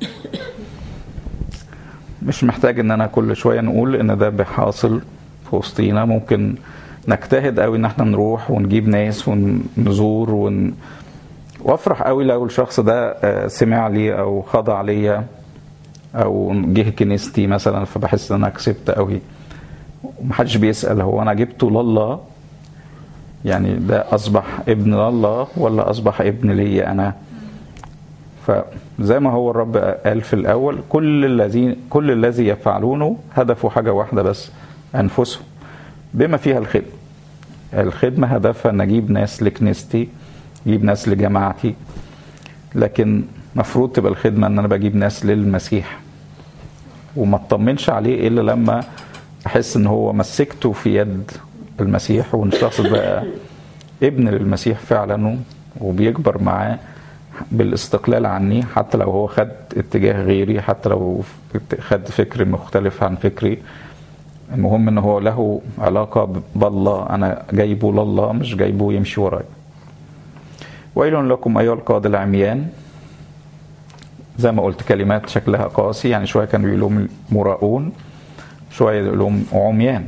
مش محتاج ان انا كل شويه نقول ان ده بيحاصل في وسطينا ممكن نجتهد قوي ان احنا نروح ونجيب ناس ونزور ون... وافرح قوي لو الشخص ده آه، سمع لي او خضع ليا او جه كنيستي مثلا فبحس ان انا كسبت قوي ومحدش بيسال هو انا جبته لله يعني ده اصبح ابن لله ولا اصبح ابن لي انا فزي ما هو الرب قال في الاول كل الذين كل الذي يفعلونه هدفه حاجه واحده بس انفسهم بما فيها الخدمه الخدمه هدفها ان اجيب ناس لكنيستي اجيب ناس لجماعتي لكن مفروض تبقى الخدمه ان انا بجيب ناس للمسيح وما اطمنش عليه الا لما احس ان هو مسكته في يد المسيح وان الشخص بقى ابن للمسيح فعلا وبيكبر معاه بالاستقلال عني حتى لو هو خد اتجاه غيري حتى لو خد فكر مختلف عن فكري المهم ان هو له علاقة بالله انا جايبه لله مش جايبه يمشي ورايا ويل لكم ايها القادة العميان زي ما قلت كلمات شكلها قاسي يعني شوية كانوا بيقولوا مراؤون شوية يقولوا عميان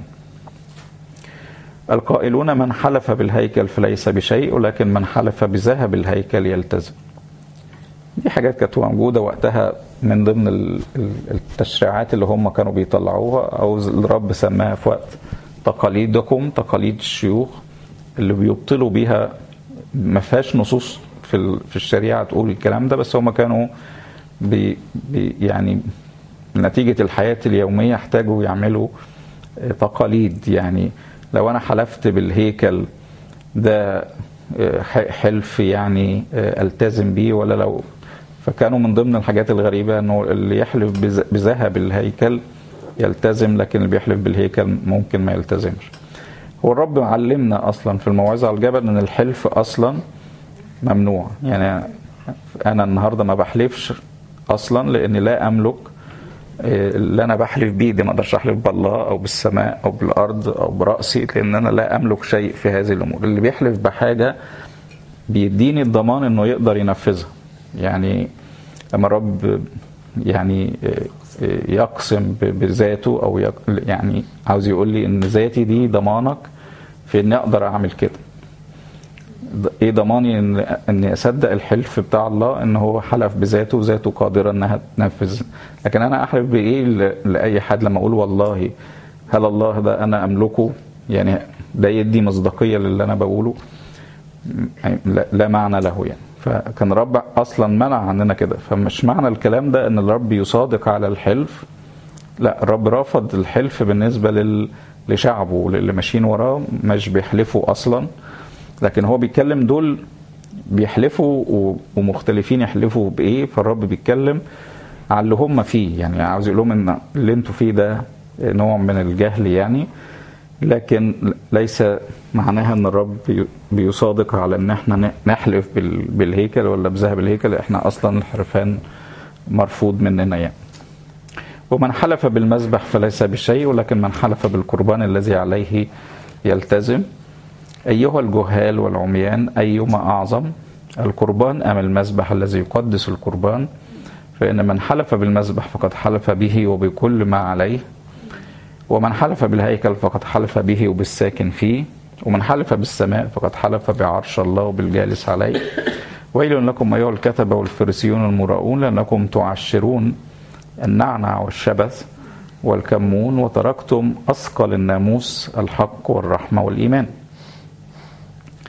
القائلون من حلف بالهيكل فليس بشيء ولكن من حلف بذهب الهيكل يلتزم دي حاجات كانت موجودة وقتها من ضمن التشريعات اللي هم كانوا بيطلعوها أو الرب سماها في وقت تقاليدكم تقاليد الشيوخ اللي بيبطلوا بيها ما فيهاش نصوص في في الشريعة تقول الكلام ده بس هم كانوا بي بي يعني نتيجة الحياة اليومية احتاجوا يعملوا تقاليد يعني لو أنا حلفت بالهيكل ده حلف يعني التزم بيه ولا لو فكانوا من ضمن الحاجات الغريبة انه اللي يحلف بذهب الهيكل يلتزم لكن اللي بيحلف بالهيكل ممكن ما يلتزمش هو الرب علمنا اصلا في الموعظة على الجبل ان الحلف اصلا ممنوع يعني انا النهاردة ما بحلفش اصلا لاني لا املك اللي انا بحلف بيه دي ما اقدرش احلف بالله او بالسماء او بالارض او براسي لان انا لا املك شيء في هذه الامور اللي بيحلف بحاجه بيديني الضمان انه يقدر ينفذها يعني لما الرب يعني يقسم بذاته او يعني عاوز يقول لي ان ذاتي دي ضمانك في اني اقدر اعمل كده ايه ضماني ان اني اصدق الحلف بتاع الله ان هو حلف بذاته وذاته قادره انها تنفذ لكن انا احلف بايه لاي حد لما اقول والله هل الله ده انا املكه يعني ده يدي مصداقيه للي انا بقوله لا معنى له يعني فكان الرب اصلا منع عننا كده فمش معنى الكلام ده ان الرب يصادق على الحلف لا الرب رفض الحلف بالنسبه لل... لشعبه للي ماشيين وراه مش بيحلفوا اصلا لكن هو بيتكلم دول بيحلفوا ومختلفين يحلفوا بايه فالرب بيتكلم على اللي هم فيه يعني عاوز يقول لهم ان اللي انتوا فيه ده نوع من الجهل يعني لكن ليس معناها ان الرب بيصادق على ان احنا نحلف بالهيكل ولا بذهب الهيكل احنا اصلا الحرفان مرفوض مننا يعني ومن حلف بالمذبح فليس بشيء ولكن من حلف بالقربان الذي عليه يلتزم أيها الجهال والعميان أيما أعظم القربان أم المذبح الذي يقدس القربان فإن من حلف بالمذبح فقد حلف به وبكل ما عليه ومن حلف بالهيكل فقد حلف به وبالساكن فيه ومن حلف بالسماء فقد حلف بعرش الله وبالجالس عليه ويل لكم أيها الكتبة والفريسيون المراؤون لأنكم تعشرون النعنع والشبث والكمون وتركتم أثقل الناموس الحق والرحمة والإيمان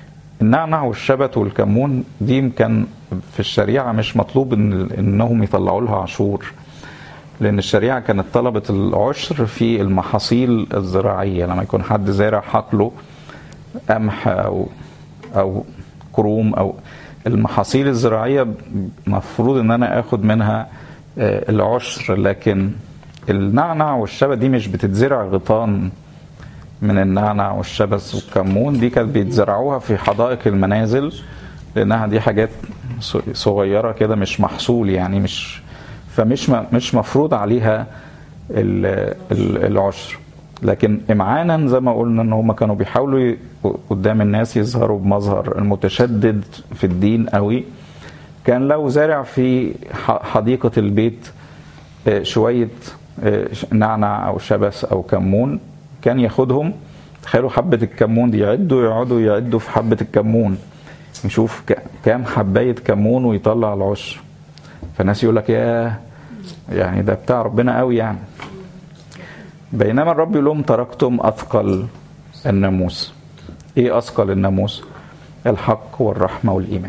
النعنع والشبت والكمون دي يمكن في الشريعة مش مطلوب إن إنهم يطلعوا لها عشور لأن الشريعة كانت طلبت العشر في المحاصيل الزراعية لما يكون حد زارع حقله قمح أو أو كروم أو المحاصيل الزراعية مفروض إن أنا آخد منها آه، العشر لكن النعنع والشبت دي مش بتتزرع غطان من النعنع والشبت والكمون دي كانت بيتزرعوها في حدائق المنازل لانها دي حاجات ص- صغيره كده مش محصول يعني مش فمش م- مش مفروض عليها ال- ال- العشر لكن امعانا زي ما قلنا ان هم كانوا بيحاولوا ي- قدام الناس يظهروا بمظهر المتشدد في الدين قوي كان لو زارع في ح- حديقه البيت آه، شويه آه، نعنع او شبس او كمون كان ياخدهم تخيلوا حبه الكمون دي يعدوا يقعدوا يعدوا في حبه الكمون يشوف ك- كام حبايه كمون ويطلع العشر فالناس يقول لك يا يعني ده بتاع ربنا قوي يعني بينما الرب يقول لهم تركتم اثقل الناموس ايه اثقل الناموس الحق والرحمه والايمان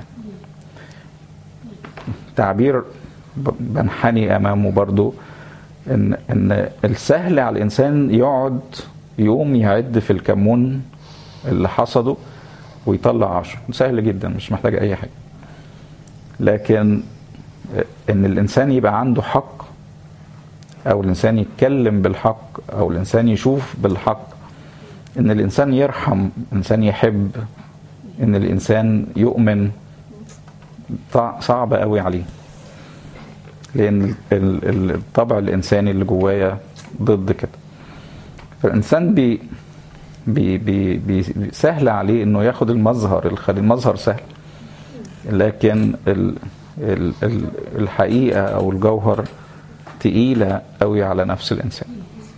تعبير ب- بنحني امامه برضو ان ان السهل على الانسان يقعد يوم يعد في الكمون اللي حصده ويطلع عشر سهل جدا مش محتاج اي حاجه لكن ان الانسان يبقى عنده حق او الانسان يتكلم بالحق او الانسان يشوف بالحق ان الانسان يرحم انسان يحب ان الانسان يؤمن طع- صعب قوي عليه لان ال- ال- الطبع الانساني اللي جوايا ضد كده فالانسان بي بي بي بي سهل عليه انه ياخد المظهر الخلي المظهر سهل لكن ال ال ال الحقيقه او الجوهر تقيله قوي على نفس الانسان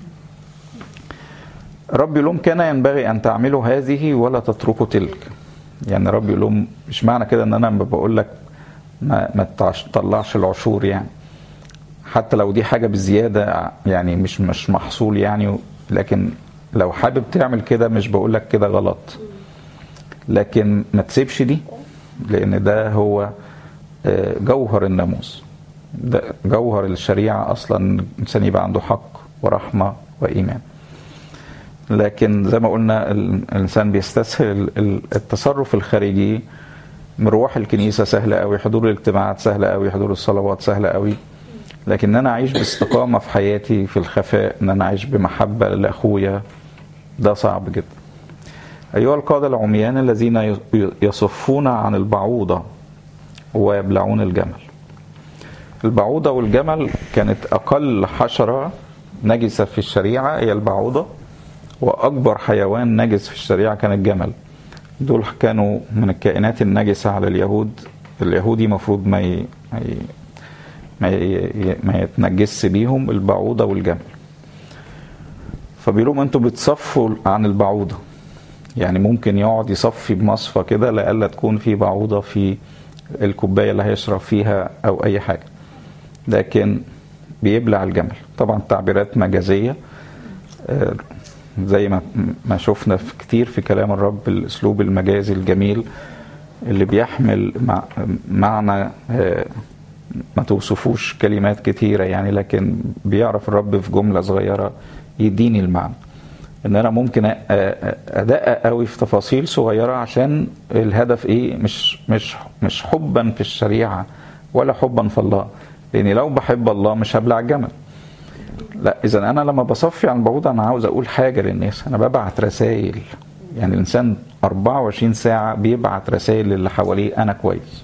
رب يقول لهم كان ينبغي ان تعملوا هذه ولا تتركوا تلك يعني رب يقول لهم مش معنى كده ان انا لما بقول لك ما ما تطلعش- تطلعش العشور يعني حتى لو دي حاجه بزياده يعني مش مش محصول يعني لكن لو حابب تعمل كده مش بقول لك كده غلط لكن ما تسيبش دي لان ده هو آه، جوهر الناموس ده جوهر الشريعه اصلا الانسان يبقى عنده حق ورحمه وايمان لكن زي ما قلنا ال- الانسان بيستسهل ال- التصرف الخارجي مروح الكنيسه سهله قوي حضور الاجتماعات سهله قوي حضور الصلوات سهله قوي لكن ان انا اعيش باستقامه في حياتي في الخفاء ان انا اعيش بمحبه لاخويا ده صعب جدا ايها القاده العميان الذين ي- يصفون عن البعوضه ويبلعون الجمل البعوضه والجمل كانت اقل حشره نجسه في الشريعه هي البعوضه واكبر حيوان نجس في الشريعه كان الجمل دول كانوا من الكائنات النجسه على اليهود اليهودي مفروض ما ي... ما ي... ما, ي... ما يتنجسش بيهم البعوضه والجمل فبيقولوا انتوا بتصفوا عن البعوضه يعني ممكن يقعد يصفي بمصفى كده لألا تكون في بعوضه في الكوبايه اللي هيشرب فيها او اي حاجه لكن بيبلع الجمل طبعا تعبيرات مجازيه آه، زي ما ما شفنا في كتير في كلام الرب الاسلوب المجازي الجميل اللي بيحمل مع معنى آه، ما توصفوش كلمات كتيرة يعني لكن بيعرف الرب في جملة صغيرة يديني المعنى ان انا ممكن أ- أ- ادقق قوي في تفاصيل صغيرة عشان الهدف ايه مش مش مش حبا في الشريعة ولا حبا في الله لاني لو بحب الله مش هبلع الجمل لا اذا انا لما بصفي عن بعوض انا عاوز اقول حاجه للناس انا ببعت رسائل يعني الانسان 24 ساعه بيبعت رسائل للي حواليه انا كويس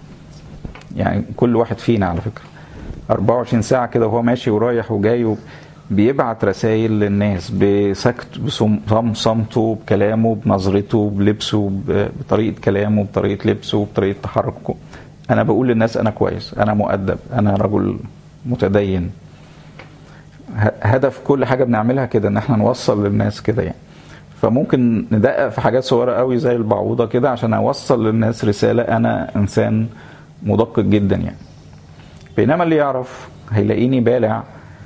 يعني كل واحد فينا على فكره 24 ساعه كده وهو ماشي ورايح وجاي بيبعت رسائل للناس بسكت بصم صمته بكلامه بنظرته بلبسه ب- بطريقه كلامه بطريقه لبسه بطريقه تحركه انا بقول للناس انا كويس انا مؤدب انا رجل متدين ه- هدف كل حاجه بنعملها كده ان احنا نوصل للناس كده يعني فممكن ندقق في حاجات صغيره قوي زي البعوضه كده عشان اوصل للناس رساله انا انسان مدقق جدا يعني بينما اللي يعرف هيلاقيني بالع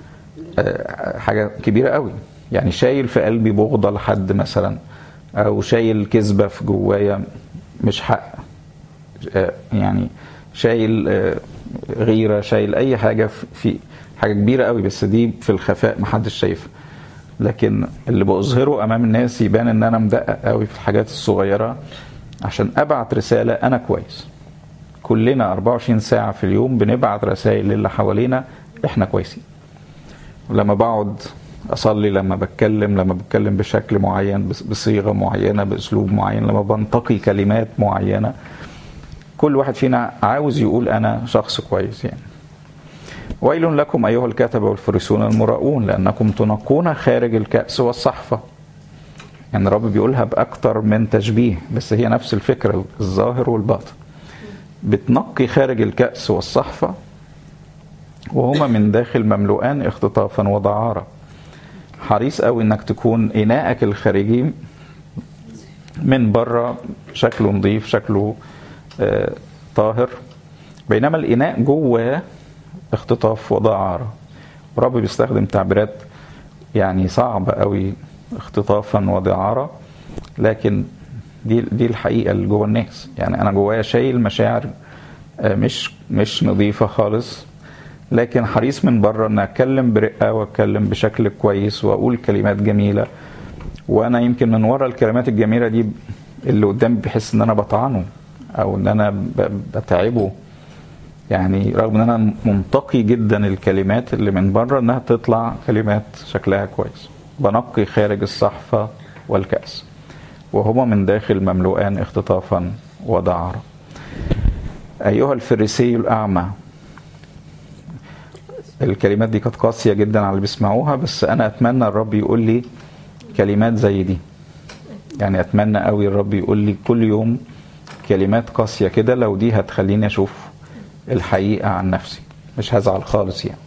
آه، حاجه كبيره قوي يعني شايل في قلبي بغضه لحد مثلا او شايل كذبه في جوايا مش حق آه، يعني شايل آه، غيره شايل اي حاجه في حاجه كبيره قوي بس دي في الخفاء محدش شايفها لكن اللي بظهره امام الناس يبان ان انا مدقق قوي في الحاجات الصغيره عشان ابعت رساله انا كويس كلنا 24 ساعه في اليوم بنبعت رسائل للي حوالينا احنا كويسين لما بقعد اصلي لما بتكلم لما بتكلم بشكل معين بصيغه معينه باسلوب معين لما بنتقي كلمات معينه كل واحد فينا عاوز يقول انا شخص كويس يعني ويل لكم ايها الكتبه والفريسون المراؤون لانكم تنقون خارج الكاس والصحفه يعني الرب بيقولها باكتر من تشبيه بس هي نفس الفكره الظاهر والباطن بتنقي خارج الكاس والصحفه وهما من داخل مملوءان اختطافا ودعاره حريص قوي انك تكون اناءك الخارجي من بره شكله نظيف شكله آه طاهر بينما الاناء جواه اختطاف ودعاره ورب بيستخدم تعبيرات يعني صعبة قوي اختطافا ودعارة لكن دي دي الحقيقة اللي جوه الناس يعني أنا جوايا شايل مشاعر مش مش نظيفة خالص لكن حريص من بره ان اتكلم برقه واتكلم بشكل كويس واقول كلمات جميله وانا يمكن من ورا الكلمات الجميله دي اللي قدامي بحس ان انا بطعنه او ان انا بتعبه يعني رغم ان انا منتقي جدا الكلمات اللي من بره انها تطلع كلمات شكلها كويس بنقي خارج الصحفه والكاس وهما من داخل مملوءان اختطافا ودعارا ايها الفريسي الاعمى الكلمات دي كانت قاسية جدا على اللي بيسمعوها بس أنا أتمنى الرب يقول لي كلمات زي دي يعني أتمنى قوي الرب يقول لي كل يوم كلمات قاسية كده لو دي هتخليني أشوف الحقيقة عن نفسي مش هزعل خالص يعني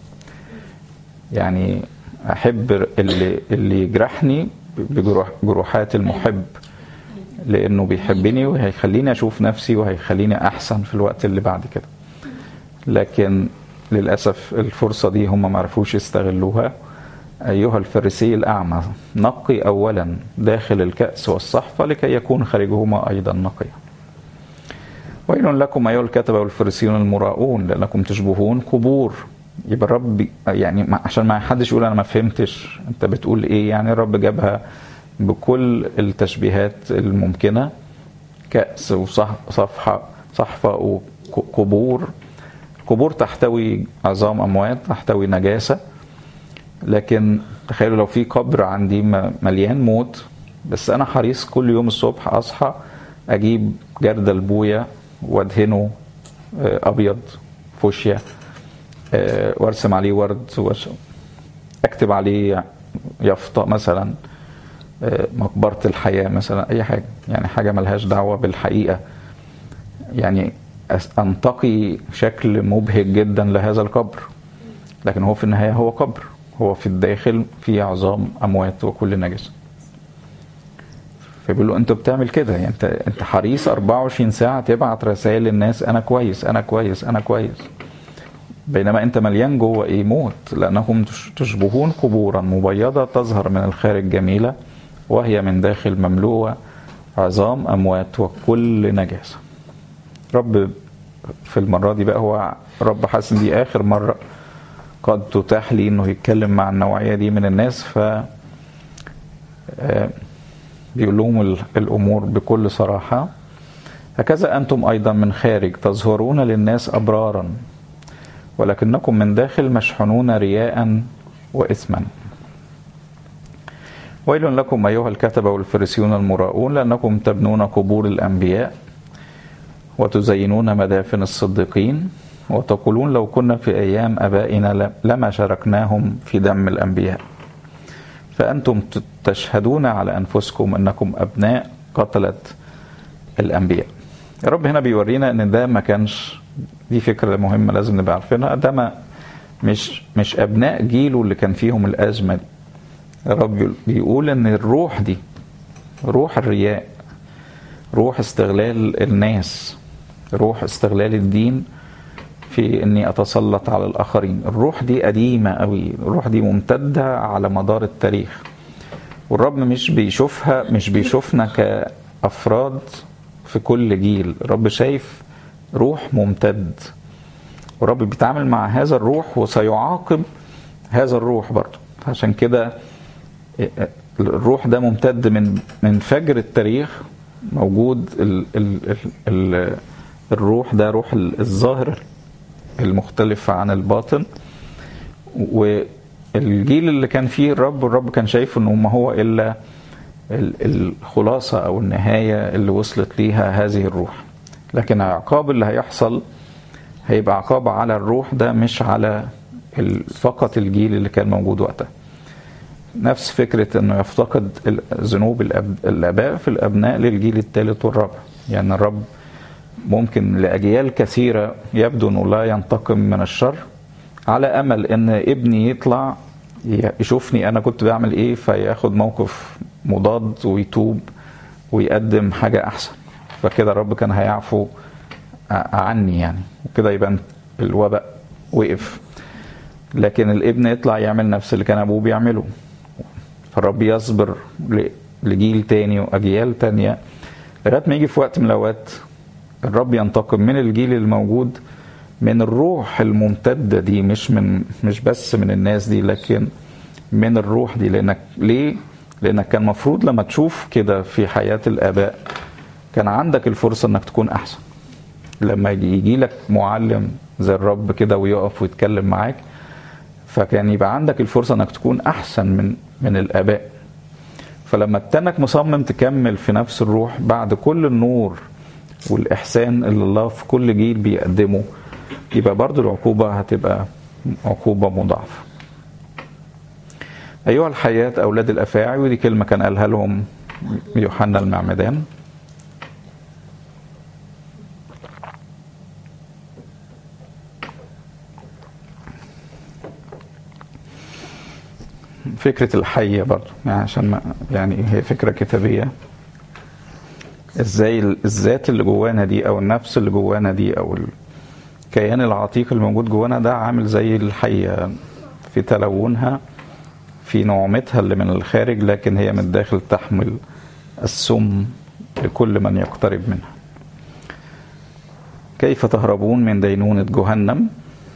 يعني أحب اللي, اللي يجرحني بجروح جروحات المحب لأنه بيحبني وهيخليني أشوف نفسي وهيخليني أحسن في الوقت اللي بعد كده لكن للأسف الفرصة دي هم ما عرفوش يستغلوها أيها الفريسي الأعمى نقي أولا داخل الكأس والصحفة لكي يكون خارجهما أيضا نقيا ويل لكم أيها الكتبة والفريسيون المراؤون لأنكم تشبهون قبور يبقى الرب يعني عشان ما حدش يقول أنا ما فهمتش أنت بتقول إيه يعني الرب جابها بكل التشبيهات الممكنة كأس وصفحة صحفة وقبور قبور تحتوي عظام اموات تحتوي نجاسه لكن تخيلوا لو في قبر عندي مليان موت بس انا حريص كل يوم الصبح اصحى اجيب جرد البويا وادهنه ابيض فوشيا وارسم عليه ورد اكتب عليه يافطه مثلا مقبره الحياه مثلا اي حاجه يعني حاجه ملهاش دعوه بالحقيقه يعني انتقي شكل مبهج جدا لهذا القبر لكن هو في النهايه هو قبر هو في الداخل فيه عظام اموات وكل نجس فبيقول له انت بتعمل كده يعني انت انت حريص 24 ساعه تبعت رسائل للناس انا كويس انا كويس انا كويس بينما انت مليان جوه ايه موت لانكم تشبهون قبورا مبيضه تظهر من الخارج جميله وهي من داخل مملوءه عظام اموات وكل نجاسه رب في المره دي بقى هو رب حاسس ان دي اخر مره قد تتاح لي انه يتكلم مع النوعيه دي من الناس ف بيقول لهم الامور بكل صراحه هكذا انتم ايضا من خارج تظهرون للناس ابرارا ولكنكم من داخل مشحونون رياء واثما ويل لكم ايها الكتبه والفريسيون المراؤون لانكم تبنون قبور الانبياء وتزينون مدافن الصديقين وتقولون لو كنا في ايام ابائنا لما شاركناهم في دم الانبياء فانتم تشهدون على انفسكم انكم ابناء قتله الانبياء يا رب هنا بيورينا ان ده ما كانش دي فكره مهمه لازم نبقى عارفينها ده ما مش مش ابناء جيله اللي كان فيهم الازمه دي الرب بيقول ان الروح دي روح الرياء روح استغلال الناس روح استغلال الدين في اني اتسلط على الاخرين الروح دي قديمه قوي الروح دي ممتده على مدار التاريخ والرب مش بيشوفها مش بيشوفنا كافراد في كل جيل الرب شايف روح ممتد ورب بيتعامل مع هذا الروح وسيعاقب هذا الروح برضه عشان كده الروح ده ممتد من من فجر التاريخ موجود ال ال ال ال الروح ده روح الظاهر المختلف عن الباطن والجيل اللي كان فيه الرب الرب كان شايف انه ما هو الا الخلاصة او النهاية اللي وصلت ليها هذه الروح لكن العقاب اللي هيحصل هيبقى عقاب على الروح ده مش على فقط الجيل اللي كان موجود وقتها نفس فكرة انه يفتقد ذنوب الاباء في الابناء للجيل الثالث والرابع يعني الرب ممكن لاجيال كثيرة يبدو انه لا ينتقم من الشر على امل ان ابني يطلع يشوفني انا كنت بعمل ايه فياخد موقف مضاد ويتوب ويقدم حاجة احسن فكده الرب كان هيعفو عني يعني وكده يبقى الوباء وقف لكن الابن يطلع يعمل نفس اللي كان ابوه بيعمله فالرب يصبر لجيل تاني واجيال تانية لغايه ما يجي في وقت من الاوقات الرب ينتقم من الجيل الموجود من الروح الممتدة دي مش من مش بس من الناس دي لكن من الروح دي لانك ليه؟ لانك كان المفروض لما تشوف كده في حياة الاباء كان عندك الفرصة انك تكون احسن لما يجي لك معلم زي الرب كده ويقف ويتكلم معاك فكان يبقى عندك الفرصة انك تكون احسن من من الاباء فلما تنك مصمم تكمل في نفس الروح بعد كل النور والاحسان اللي الله في كل جيل بيقدمه يبقى برضو العقوبة هتبقى عقوبة مضاعفة أيها الحياة أولاد الأفاعي ودي كلمة كان قالها لهم يوحنا المعمدان فكرة الحية برضو يعني عشان ما يعني هي فكرة كتابية ازاي الذات اللي جوانا دي او النفس اللي جوانا دي او الكيان العتيق اللي موجود جوانا ده عامل زي الحية في تلونها في نعومتها اللي من الخارج لكن هي من الداخل تحمل السم لكل من يقترب منها كيف تهربون من دينونة جهنم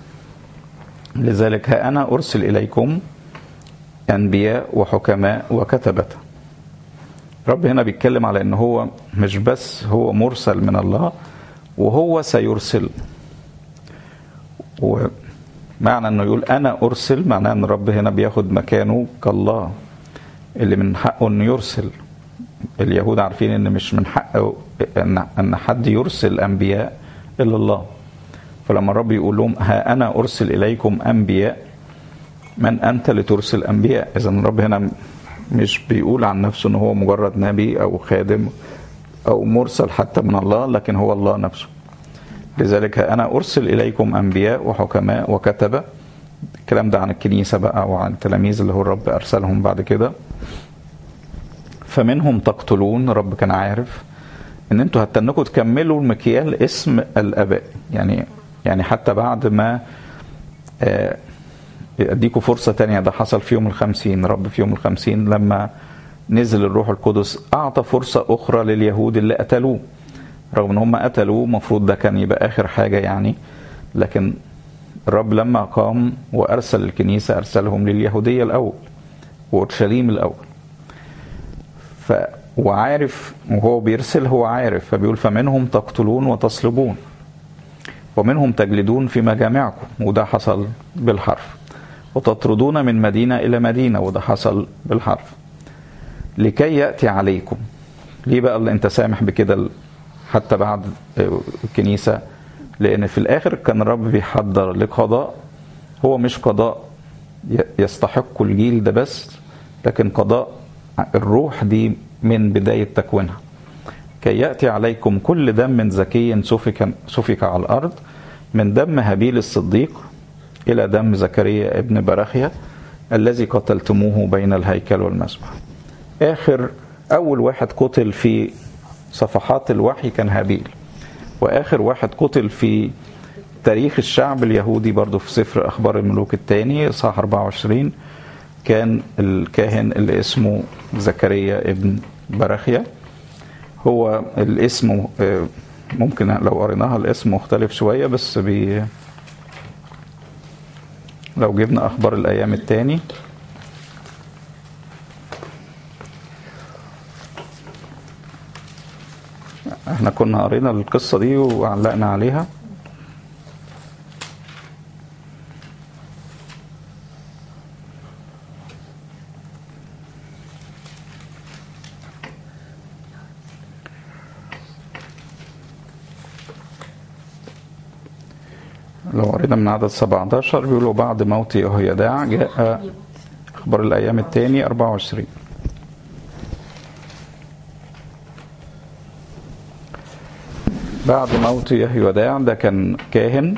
لذلك ها أنا أرسل إليكم أنبياء وحكماء وكتبة رب هنا بيتكلم على ان هو مش بس هو مرسل من الله وهو سيرسل ومعنى انه يقول انا ارسل معناه ان الرب هنا بياخد مكانه كالله اللي من حقه انه يرسل اليهود عارفين ان مش من حقه ان ان حد يرسل انبياء الا الله فلما الرب يقول لهم ها انا ارسل اليكم انبياء من انت لترسل انبياء اذا الرب هنا مش بيقول عن نفسه ان هو مجرد نبي او خادم او مرسل حتى من الله لكن هو الله نفسه لذلك انا ارسل اليكم انبياء وحكماء وكتبه الكلام ده عن الكنيسه بقى وعن التلاميذ اللي هو الرب ارسلهم بعد كده فمنهم تقتلون الرب كان عارف ان انتوا هتنكوا تكملوا المكيال اسم الاباء يعني يعني حتى بعد ما آه اديكوا فرصة تانية ده حصل في يوم الخمسين رب في يوم الخمسين لما نزل الروح القدس أعطى فرصة أخرى لليهود اللي قتلوه رغم ان هم قتلوه المفروض ده كان يبقى آخر حاجة يعني لكن الرب لما قام وأرسل الكنيسة أرسلهم لليهودية الأول وأورشليم الأول ف وعارف وهو بيرسل هو عارف فبيقول فمنهم تقتلون وتصلبون ومنهم تجلدون في مجامعكم وده حصل بالحرف وتطردون من مدينة إلى مدينة وده حصل بالحرف لكي يأتي عليكم ليه بقى اللي انت سامح بكده حتى بعد الكنيسة لأن في الآخر كان الرب بيحضر لقضاء هو مش قضاء يستحق الجيل ده بس لكن قضاء الروح دي من بداية تكوينها كي يأتي عليكم كل دم زكي سفك, سفك على الأرض من دم هابيل الصديق إلى دم زكريا ابن برخيا الذي قتلتموه بين الهيكل والمسبح آخر أول واحد قتل في صفحات الوحي كان هابيل وآخر واحد قتل في تاريخ الشعب اليهودي برضو في سفر أخبار الملوك الثاني صح 24 كان الكاهن اللي اسمه زكريا ابن برخيا هو الاسم آه، ممكن لو قريناها الاسم مختلف شوية بس بي لو جبنا أخبار الأيام التاني احنا كنا قرينا القصة دي وعلقنا عليها لو قرينا من عدد 17 بيقولوا بعد موت يهويداع جاء أخبار الأيام التاني 24 بعد موت يهويداع ده كان كاهن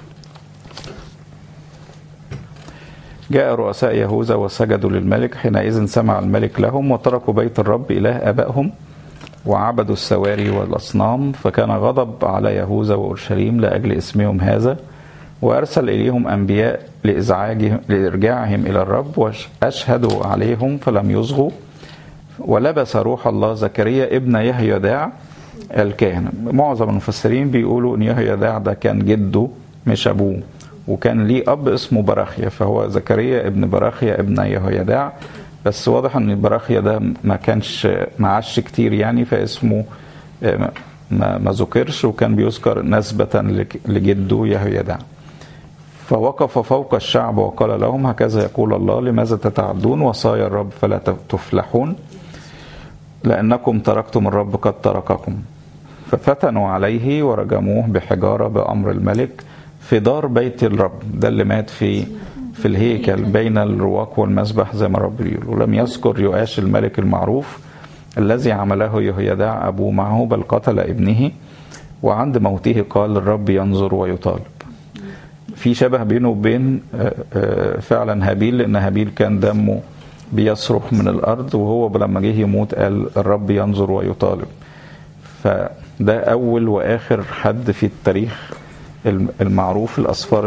جاء رؤساء يهوذا وسجدوا للملك حينئذ سمع الملك لهم وتركوا بيت الرب إله آبائهم وعبدوا السواري والأصنام فكان غضب على يهوذا وأورشليم لأجل اسمهم هذا وأرسل إليهم أنبياء لإزعاجهم لإرجاعهم إلى الرب وأشهدوا عليهم فلم يصغوا ولبس روح الله زكريا ابن يهيداع الكاهن معظم المفسرين بيقولوا ان يهيداع ده كان جده مش ابوه وكان ليه اب اسمه براخيا فهو زكريا ابن براخيا ابن يهويداع بس واضح ان براخيا ده ما كانش ما عاش كتير يعني فاسمه ما, ما ذكرش وكان بيذكر نسبة لجده يهويداع فوقف فوق الشعب وقال لهم هكذا يقول الله لماذا تتعدون وصايا الرب فلا تفلحون لأنكم تركتم الرب قد ترككم ففتنوا عليه ورجموه بحجارة بأمر الملك في دار بيت الرب ده اللي مات في في الهيكل بين الرواق والمسبح زي ما الرب بيقول ولم يذكر يؤاش الملك المعروف الذي عمله يهويداع أبوه معه بل قتل ابنه وعند موته قال الرب ينظر ويطالب في شبه بينه وبين فعلا هابيل لأن هابيل كان دمه بيصرخ من الارض وهو لما جه يموت قال الرب ينظر ويطالب فده اول واخر حد في التاريخ المعروف الاسفار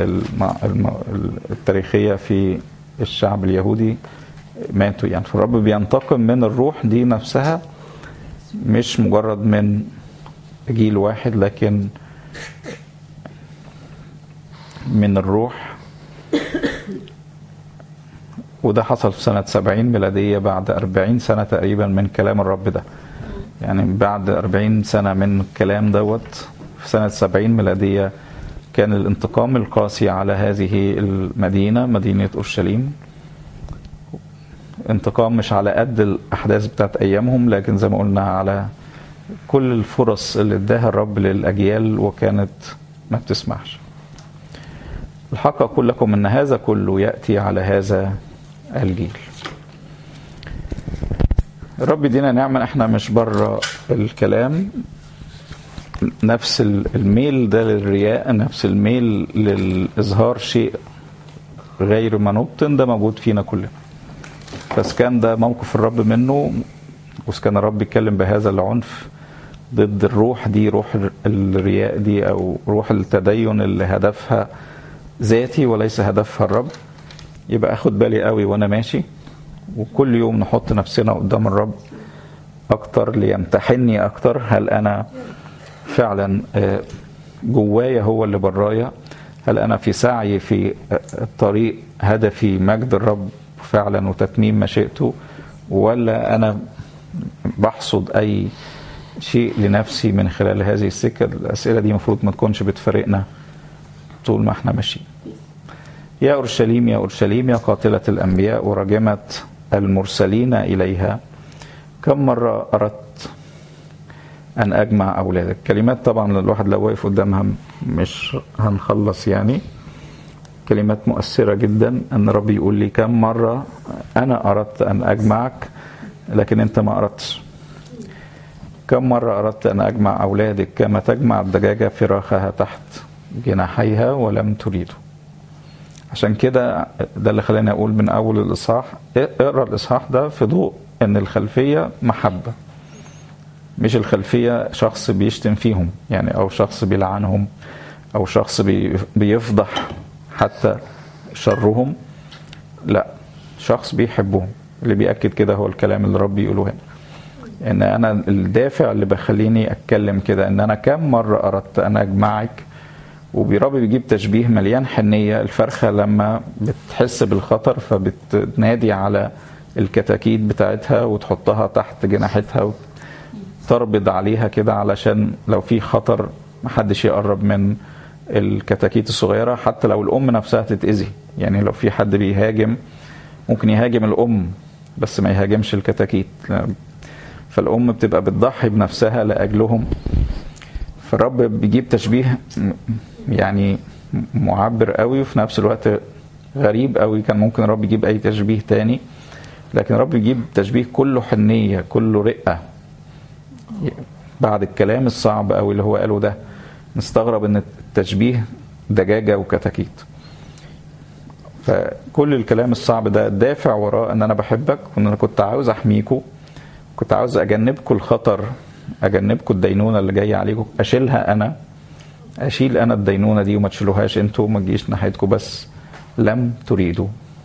التاريخيه في الشعب اليهودي ماتوا يعني فالرب بينتقم من الروح دي نفسها مش مجرد من جيل واحد لكن من الروح وده حصل في سنة 70 ميلادية بعد 40 سنة تقريبا من كلام الرب ده يعني بعد 40 سنة من الكلام دوت في سنة 70 ميلادية كان الانتقام القاسي على هذه المدينة مدينة أورشليم انتقام مش على قد الأحداث بتاعت أيامهم لكن زي ما قلنا على كل الفرص اللي اداها الرب للأجيال وكانت ما بتسمعش الحق أقول لكم أن هذا كله يأتي على هذا الجيل الرب يدينا نعمة احنا مش بره الكلام نفس الميل ده للرياء نفس الميل للإظهار شيء غير ما نبطن ده موجود فينا كلنا بس كان ده موقف الرب منه وكان الرب يتكلم بهذا العنف ضد الروح دي روح الرياء دي او روح التدين اللي هدفها ذاتي وليس هدفها الرب يبقى اخد بالي قوي وانا ماشي وكل يوم نحط نفسنا قدام الرب اكتر ليمتحني اكتر هل انا فعلا جوايا هو اللي برايا هل انا في سعي في الطريق هدفي مجد الرب فعلا وتتميم مشيئته ولا انا بحصد اي شيء لنفسي من خلال هذه السكه الاسئله دي المفروض ما تكونش بتفارقنا طول ما احنا ماشيين يا أورشليم يا أورشليم يا قاتلة الأنبياء وراجمة المرسلين إليها كم مرة أردت أن أجمع أولادك كلمات طبعا الواحد لو واقف قدامها مش هنخلص يعني كلمات مؤثرة جدا أن ربي يقول لي كم مرة أنا أردت أن أجمعك لكن أنت ما أردتش كم مرة أردت أن أجمع أولادك كما تجمع الدجاجة فراخها تحت جناحيها ولم تريده عشان كده ده اللي خلاني اقول من اول الاصحاح اقرا الاصحاح ده في ضوء ان الخلفيه محبه مش الخلفيه شخص بيشتم فيهم يعني او شخص بيلعنهم او شخص بيفضح حتى شرهم لا شخص بيحبهم اللي بيأكد كده هو الكلام اللي ربي يقوله هنا ان انا الدافع اللي بخليني اتكلم كده ان انا كم مره اردت ان اجمعك وبيربي بيجيب تشبيه مليان حنيه الفرخه لما بتحس بالخطر فبتنادي على الكتاكيت بتاعتها وتحطها تحت جناحتها وتربض عليها كده علشان لو في خطر محدش يقرب من الكتاكيت الصغيره حتى لو الام نفسها تتاذي يعني لو في حد بيهاجم ممكن يهاجم الام بس ما يهاجمش الكتاكيت فالام بتبقى بتضحي بنفسها لاجلهم فالرب بيجيب تشبيه يعني معبر قوي وفي نفس الوقت غريب قوي كان ممكن الرب يجيب اي تشبيه تاني لكن الرب يجيب تشبيه كله حنيه كله رقه بعد الكلام الصعب قوي اللي هو قاله ده نستغرب ان التشبيه دجاجه وكتاكيت فكل الكلام الصعب ده الدافع وراه ان انا بحبك وان انا كنت عاوز احميكوا كنت عاوز اجنبكم الخطر اجنبكم الدينونه اللي جايه عليكم اشيلها انا اشيل انا الدينونه دي وما تشيلوهاش انتوا ما تجيش ناحيتكم بس لم تريدوا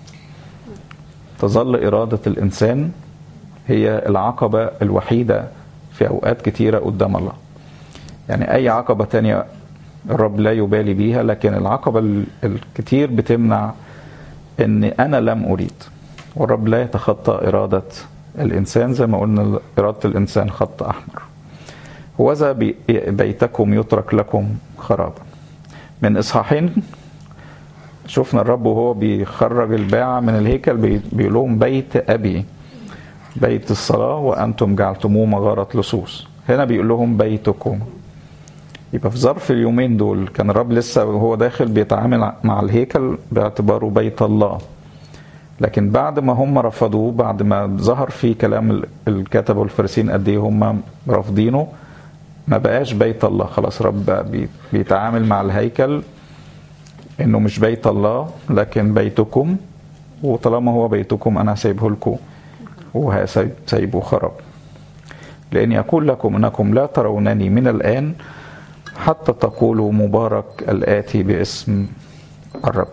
تظل اراده الانسان هي العقبه الوحيده في اوقات كتيره قدام الله يعني اي عقبه تانية الرب لا يبالي بيها لكن العقبه الكتير بتمنع ان انا لم اريد والرب لا يتخطى اراده الانسان زي ما قلنا اراده الانسان خط احمر وذا بيتكم يترك لكم خرابا من اصحاحين شفنا الرب وهو بيخرج الباعة من الهيكل بيقول لهم بيت ابي بيت الصلاة وانتم جعلتموه مغارة لصوص هنا بيقول لهم بيتكم يبقى في ظرف اليومين دول كان الرب لسه وهو داخل بيتعامل مع الهيكل باعتباره بيت الله لكن بعد ما هم رفضوه بعد ما ظهر في كلام الكتبه والفارسيين قد ايه هم رافضينه ما بقاش بيت الله خلاص رب بيتعامل مع الهيكل انه مش بيت الله لكن بيتكم وطالما هو بيتكم انا سايبه لكم وسايبه خراب لاني اقول لكم انكم لا ترونني من الان حتى تقولوا مبارك الاتي باسم الرب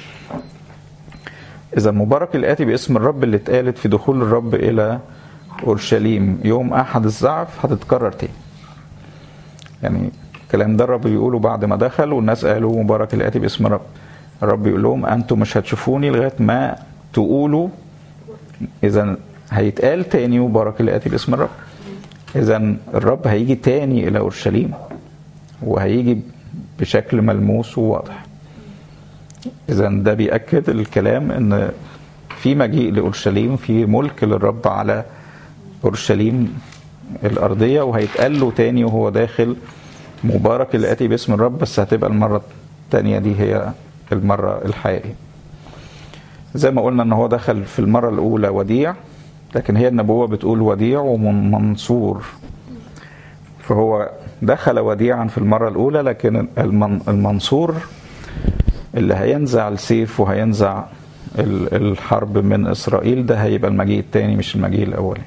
إذا مبارك الآتي باسم الرب اللي اتقالت في دخول الرب إلى أورشليم يوم أحد الزعف هتتكرر تاني. يعني الكلام ده الرب بيقوله بعد ما دخل والناس قالوا مبارك الآتي باسم الرب. الرب يقول لهم أنتم مش هتشوفوني لغاية ما تقولوا إذا هيتقال تاني مبارك الآتي باسم الرب. إذا الرب هيجي تاني إلى أورشليم وهيجي بشكل ملموس وواضح. اذا ده بياكد الكلام ان في مجيء لاورشليم في ملك للرب على اورشليم الارضيه وهيتقال له تاني وهو داخل مبارك الاتي باسم الرب بس هتبقى المره الثانيه دي هي المره الحقيقيه زي ما قلنا ان هو دخل في المره الاولى وديع لكن هي النبوه بتقول وديع ومنصور فهو دخل وديعا في المره الاولى لكن المنصور اللي هينزع السيف وهينزع الحرب من اسرائيل ده هيبقى المجيء الثاني مش المجيء الاولاني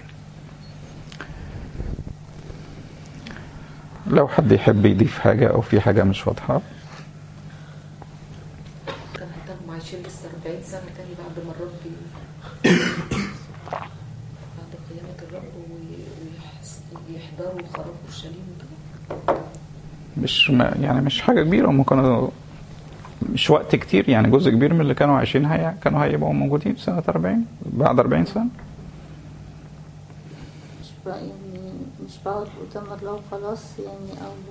لو حد يحب يضيف حاجه او في حاجه مش واضحه كان هتم عايشين لسه 40 سنه تاني بعد ما الرب بعد قيامه الرب ويحضروا خراب اورشليم مش يعني مش حاجه كبيره هم كانوا مش وقت كتير يعني جزء كبير من اللي كانوا عايشين هي كانوا هيبقوا موجودين سنة 40 بعد 40 سنة مش بقى يعني مش بقعد قدام الله وخلاص يعني او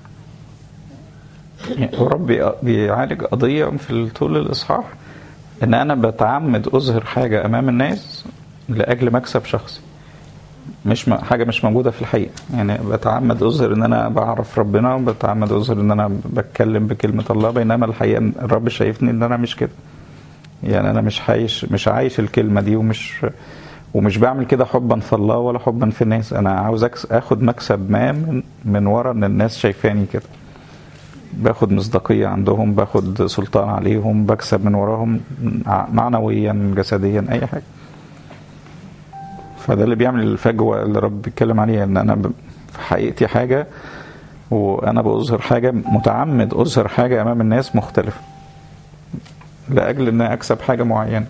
يعني الرب بيعالج قضية في طول الإصحاح إن أنا بتعمد أظهر حاجة أمام الناس لأجل مكسب شخصي مش م... حاجه مش موجوده في الحقيقه يعني بتعمد اظهر ان انا بعرف ربنا بتعمد اظهر ان انا بتكلم بكلمه الله بينما الحقيقه الرب شايفني ان انا مش كده يعني انا مش عايش مش عايش الكلمه دي ومش ومش بعمل كده حبا في الله ولا حبا في الناس انا عاوز اخد مكسب ما من من ورا ان الناس شايفاني كده باخد مصداقيه عندهم باخد سلطان عليهم بكسب من وراهم معنويا جسديا اي حاجه فده اللي بيعمل الفجوه اللي رب بيتكلم عليها ان انا في حقيقتي حاجه وانا بظهر حاجه متعمد اظهر حاجه امام الناس مختلفه لاجل ان اكسب حاجه معينه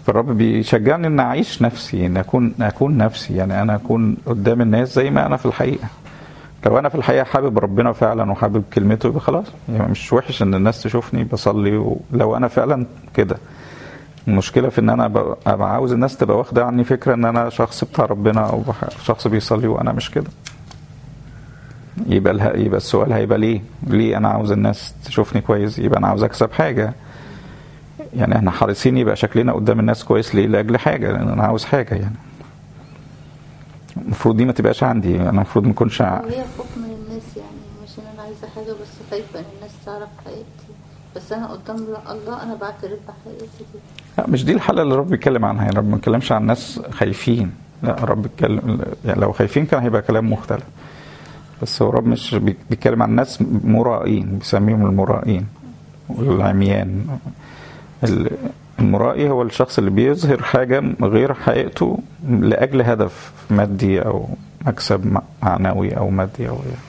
فالرب بيشجعني ان اعيش نفسي ان اكون اكون نفسي يعني انا اكون قدام الناس زي ما انا في الحقيقه لو انا في الحقيقه حابب ربنا فعلا وحابب كلمته يبقى خلاص يعني مش وحش ان الناس تشوفني بصلي ولو انا فعلا كده المشكله في ان انا ابقى أبقى عاوز الناس تبقى واخده عني فكره ان انا شخص بتاع ربنا او بح- شخص بيصلي وانا مش كده يبقى اله... يبقى السؤال هيبقى ليه؟ ليه انا عاوز الناس تشوفني كويس؟ يبقى انا عاوز اكسب حاجه يعني احنا حريصين يبقى شكلنا قدام الناس كويس ليه؟ لاجل حاجه لان انا عاوز حاجه يعني المفروض دي ما تبقاش عندي انا المفروض ما اكونش ع- وهي خوف من الناس يعني مش ان انا عايزه حاجه بس خايفه ان الناس تعرف حقيقتي بس انا قدام الله انا بعترف بحقيقتي دي لا مش دي الحاله اللي الرب بيتكلم عنها يعني الرب ما بيتكلمش عن ناس خايفين لا الرب بيتكلم يعني لو خايفين كان هيبقى كلام مختلف بس هو الرب مش بي- بيتكلم عن ناس مرائين بيسميهم المرائين والعميان ال- المرائي هو الشخص اللي بيظهر حاجة غير حقيقته لأجل هدف مادي أو مكسب مع- معنوي أو مادي أو غيره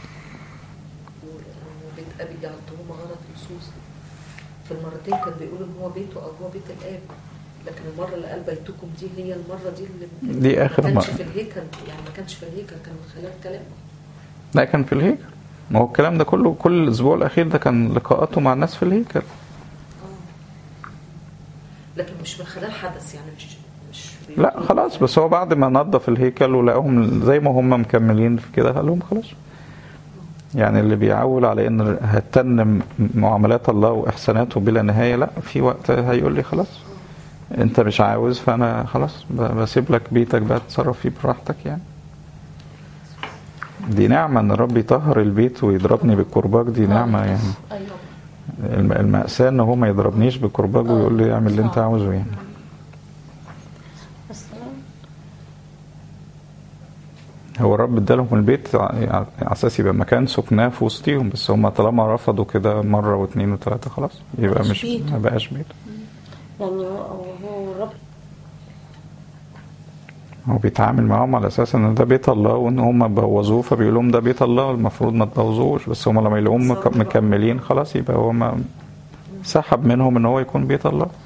وبيت ابي جعلتهما غلط لصوص في المرتين كان بيقول ان هو بيته او هو بيت الاب لكن المره اللي قال بيتكم دي هي المره دي اللي دي آخر ما كانش مرة. في الهيكل يعني ما كانش في الهيكل كان من خلال كلامه لا كان في الهيكل ما هو الكلام ده كله كل الأسبوع الأخير ده كان لقاءاته مع الناس في الهيكل اه لكن مش من خلال حدث يعني مش مش لا خلاص بس هو بعد ما نظف الهيكل ولقاهم زي ما هم مكملين في كده قال لهم خلاص يعني اللي بيعول على ان هتنم معاملات الله واحساناته بلا نهايه لا في وقت هيقول لي خلاص انت مش عاوز فانا خلاص ب- بسيب لك بيتك بقى تتصرف فيه براحتك يعني دي نعمة ان الرب يطهر البيت ويضربني بالكرباج دي نعمة يعني ايوه الم- المأساة ان هو ما يضربنيش بالكرباج ويقول لي اعمل اللي انت عاوزه يعني بس هو الرب ادالهم البيت ع- على اساس يبقى مكان سكناه في وسطيهم بس هم طالما رفضوا كده مره واثنين وثلاثه خلاص يبقى مش بيته. ما بقاش بيت يعني هو هو الرب هو بيتعامل معاهم على اساس ان ده بيت الله وان هم بوظوه فبيقول لهم ده بيت الله المفروض ما تبوظوش بس هم لما يلاقوهم مك- مكملين خلاص يبقى هو ما سحب منهم ان هو يكون بيت الله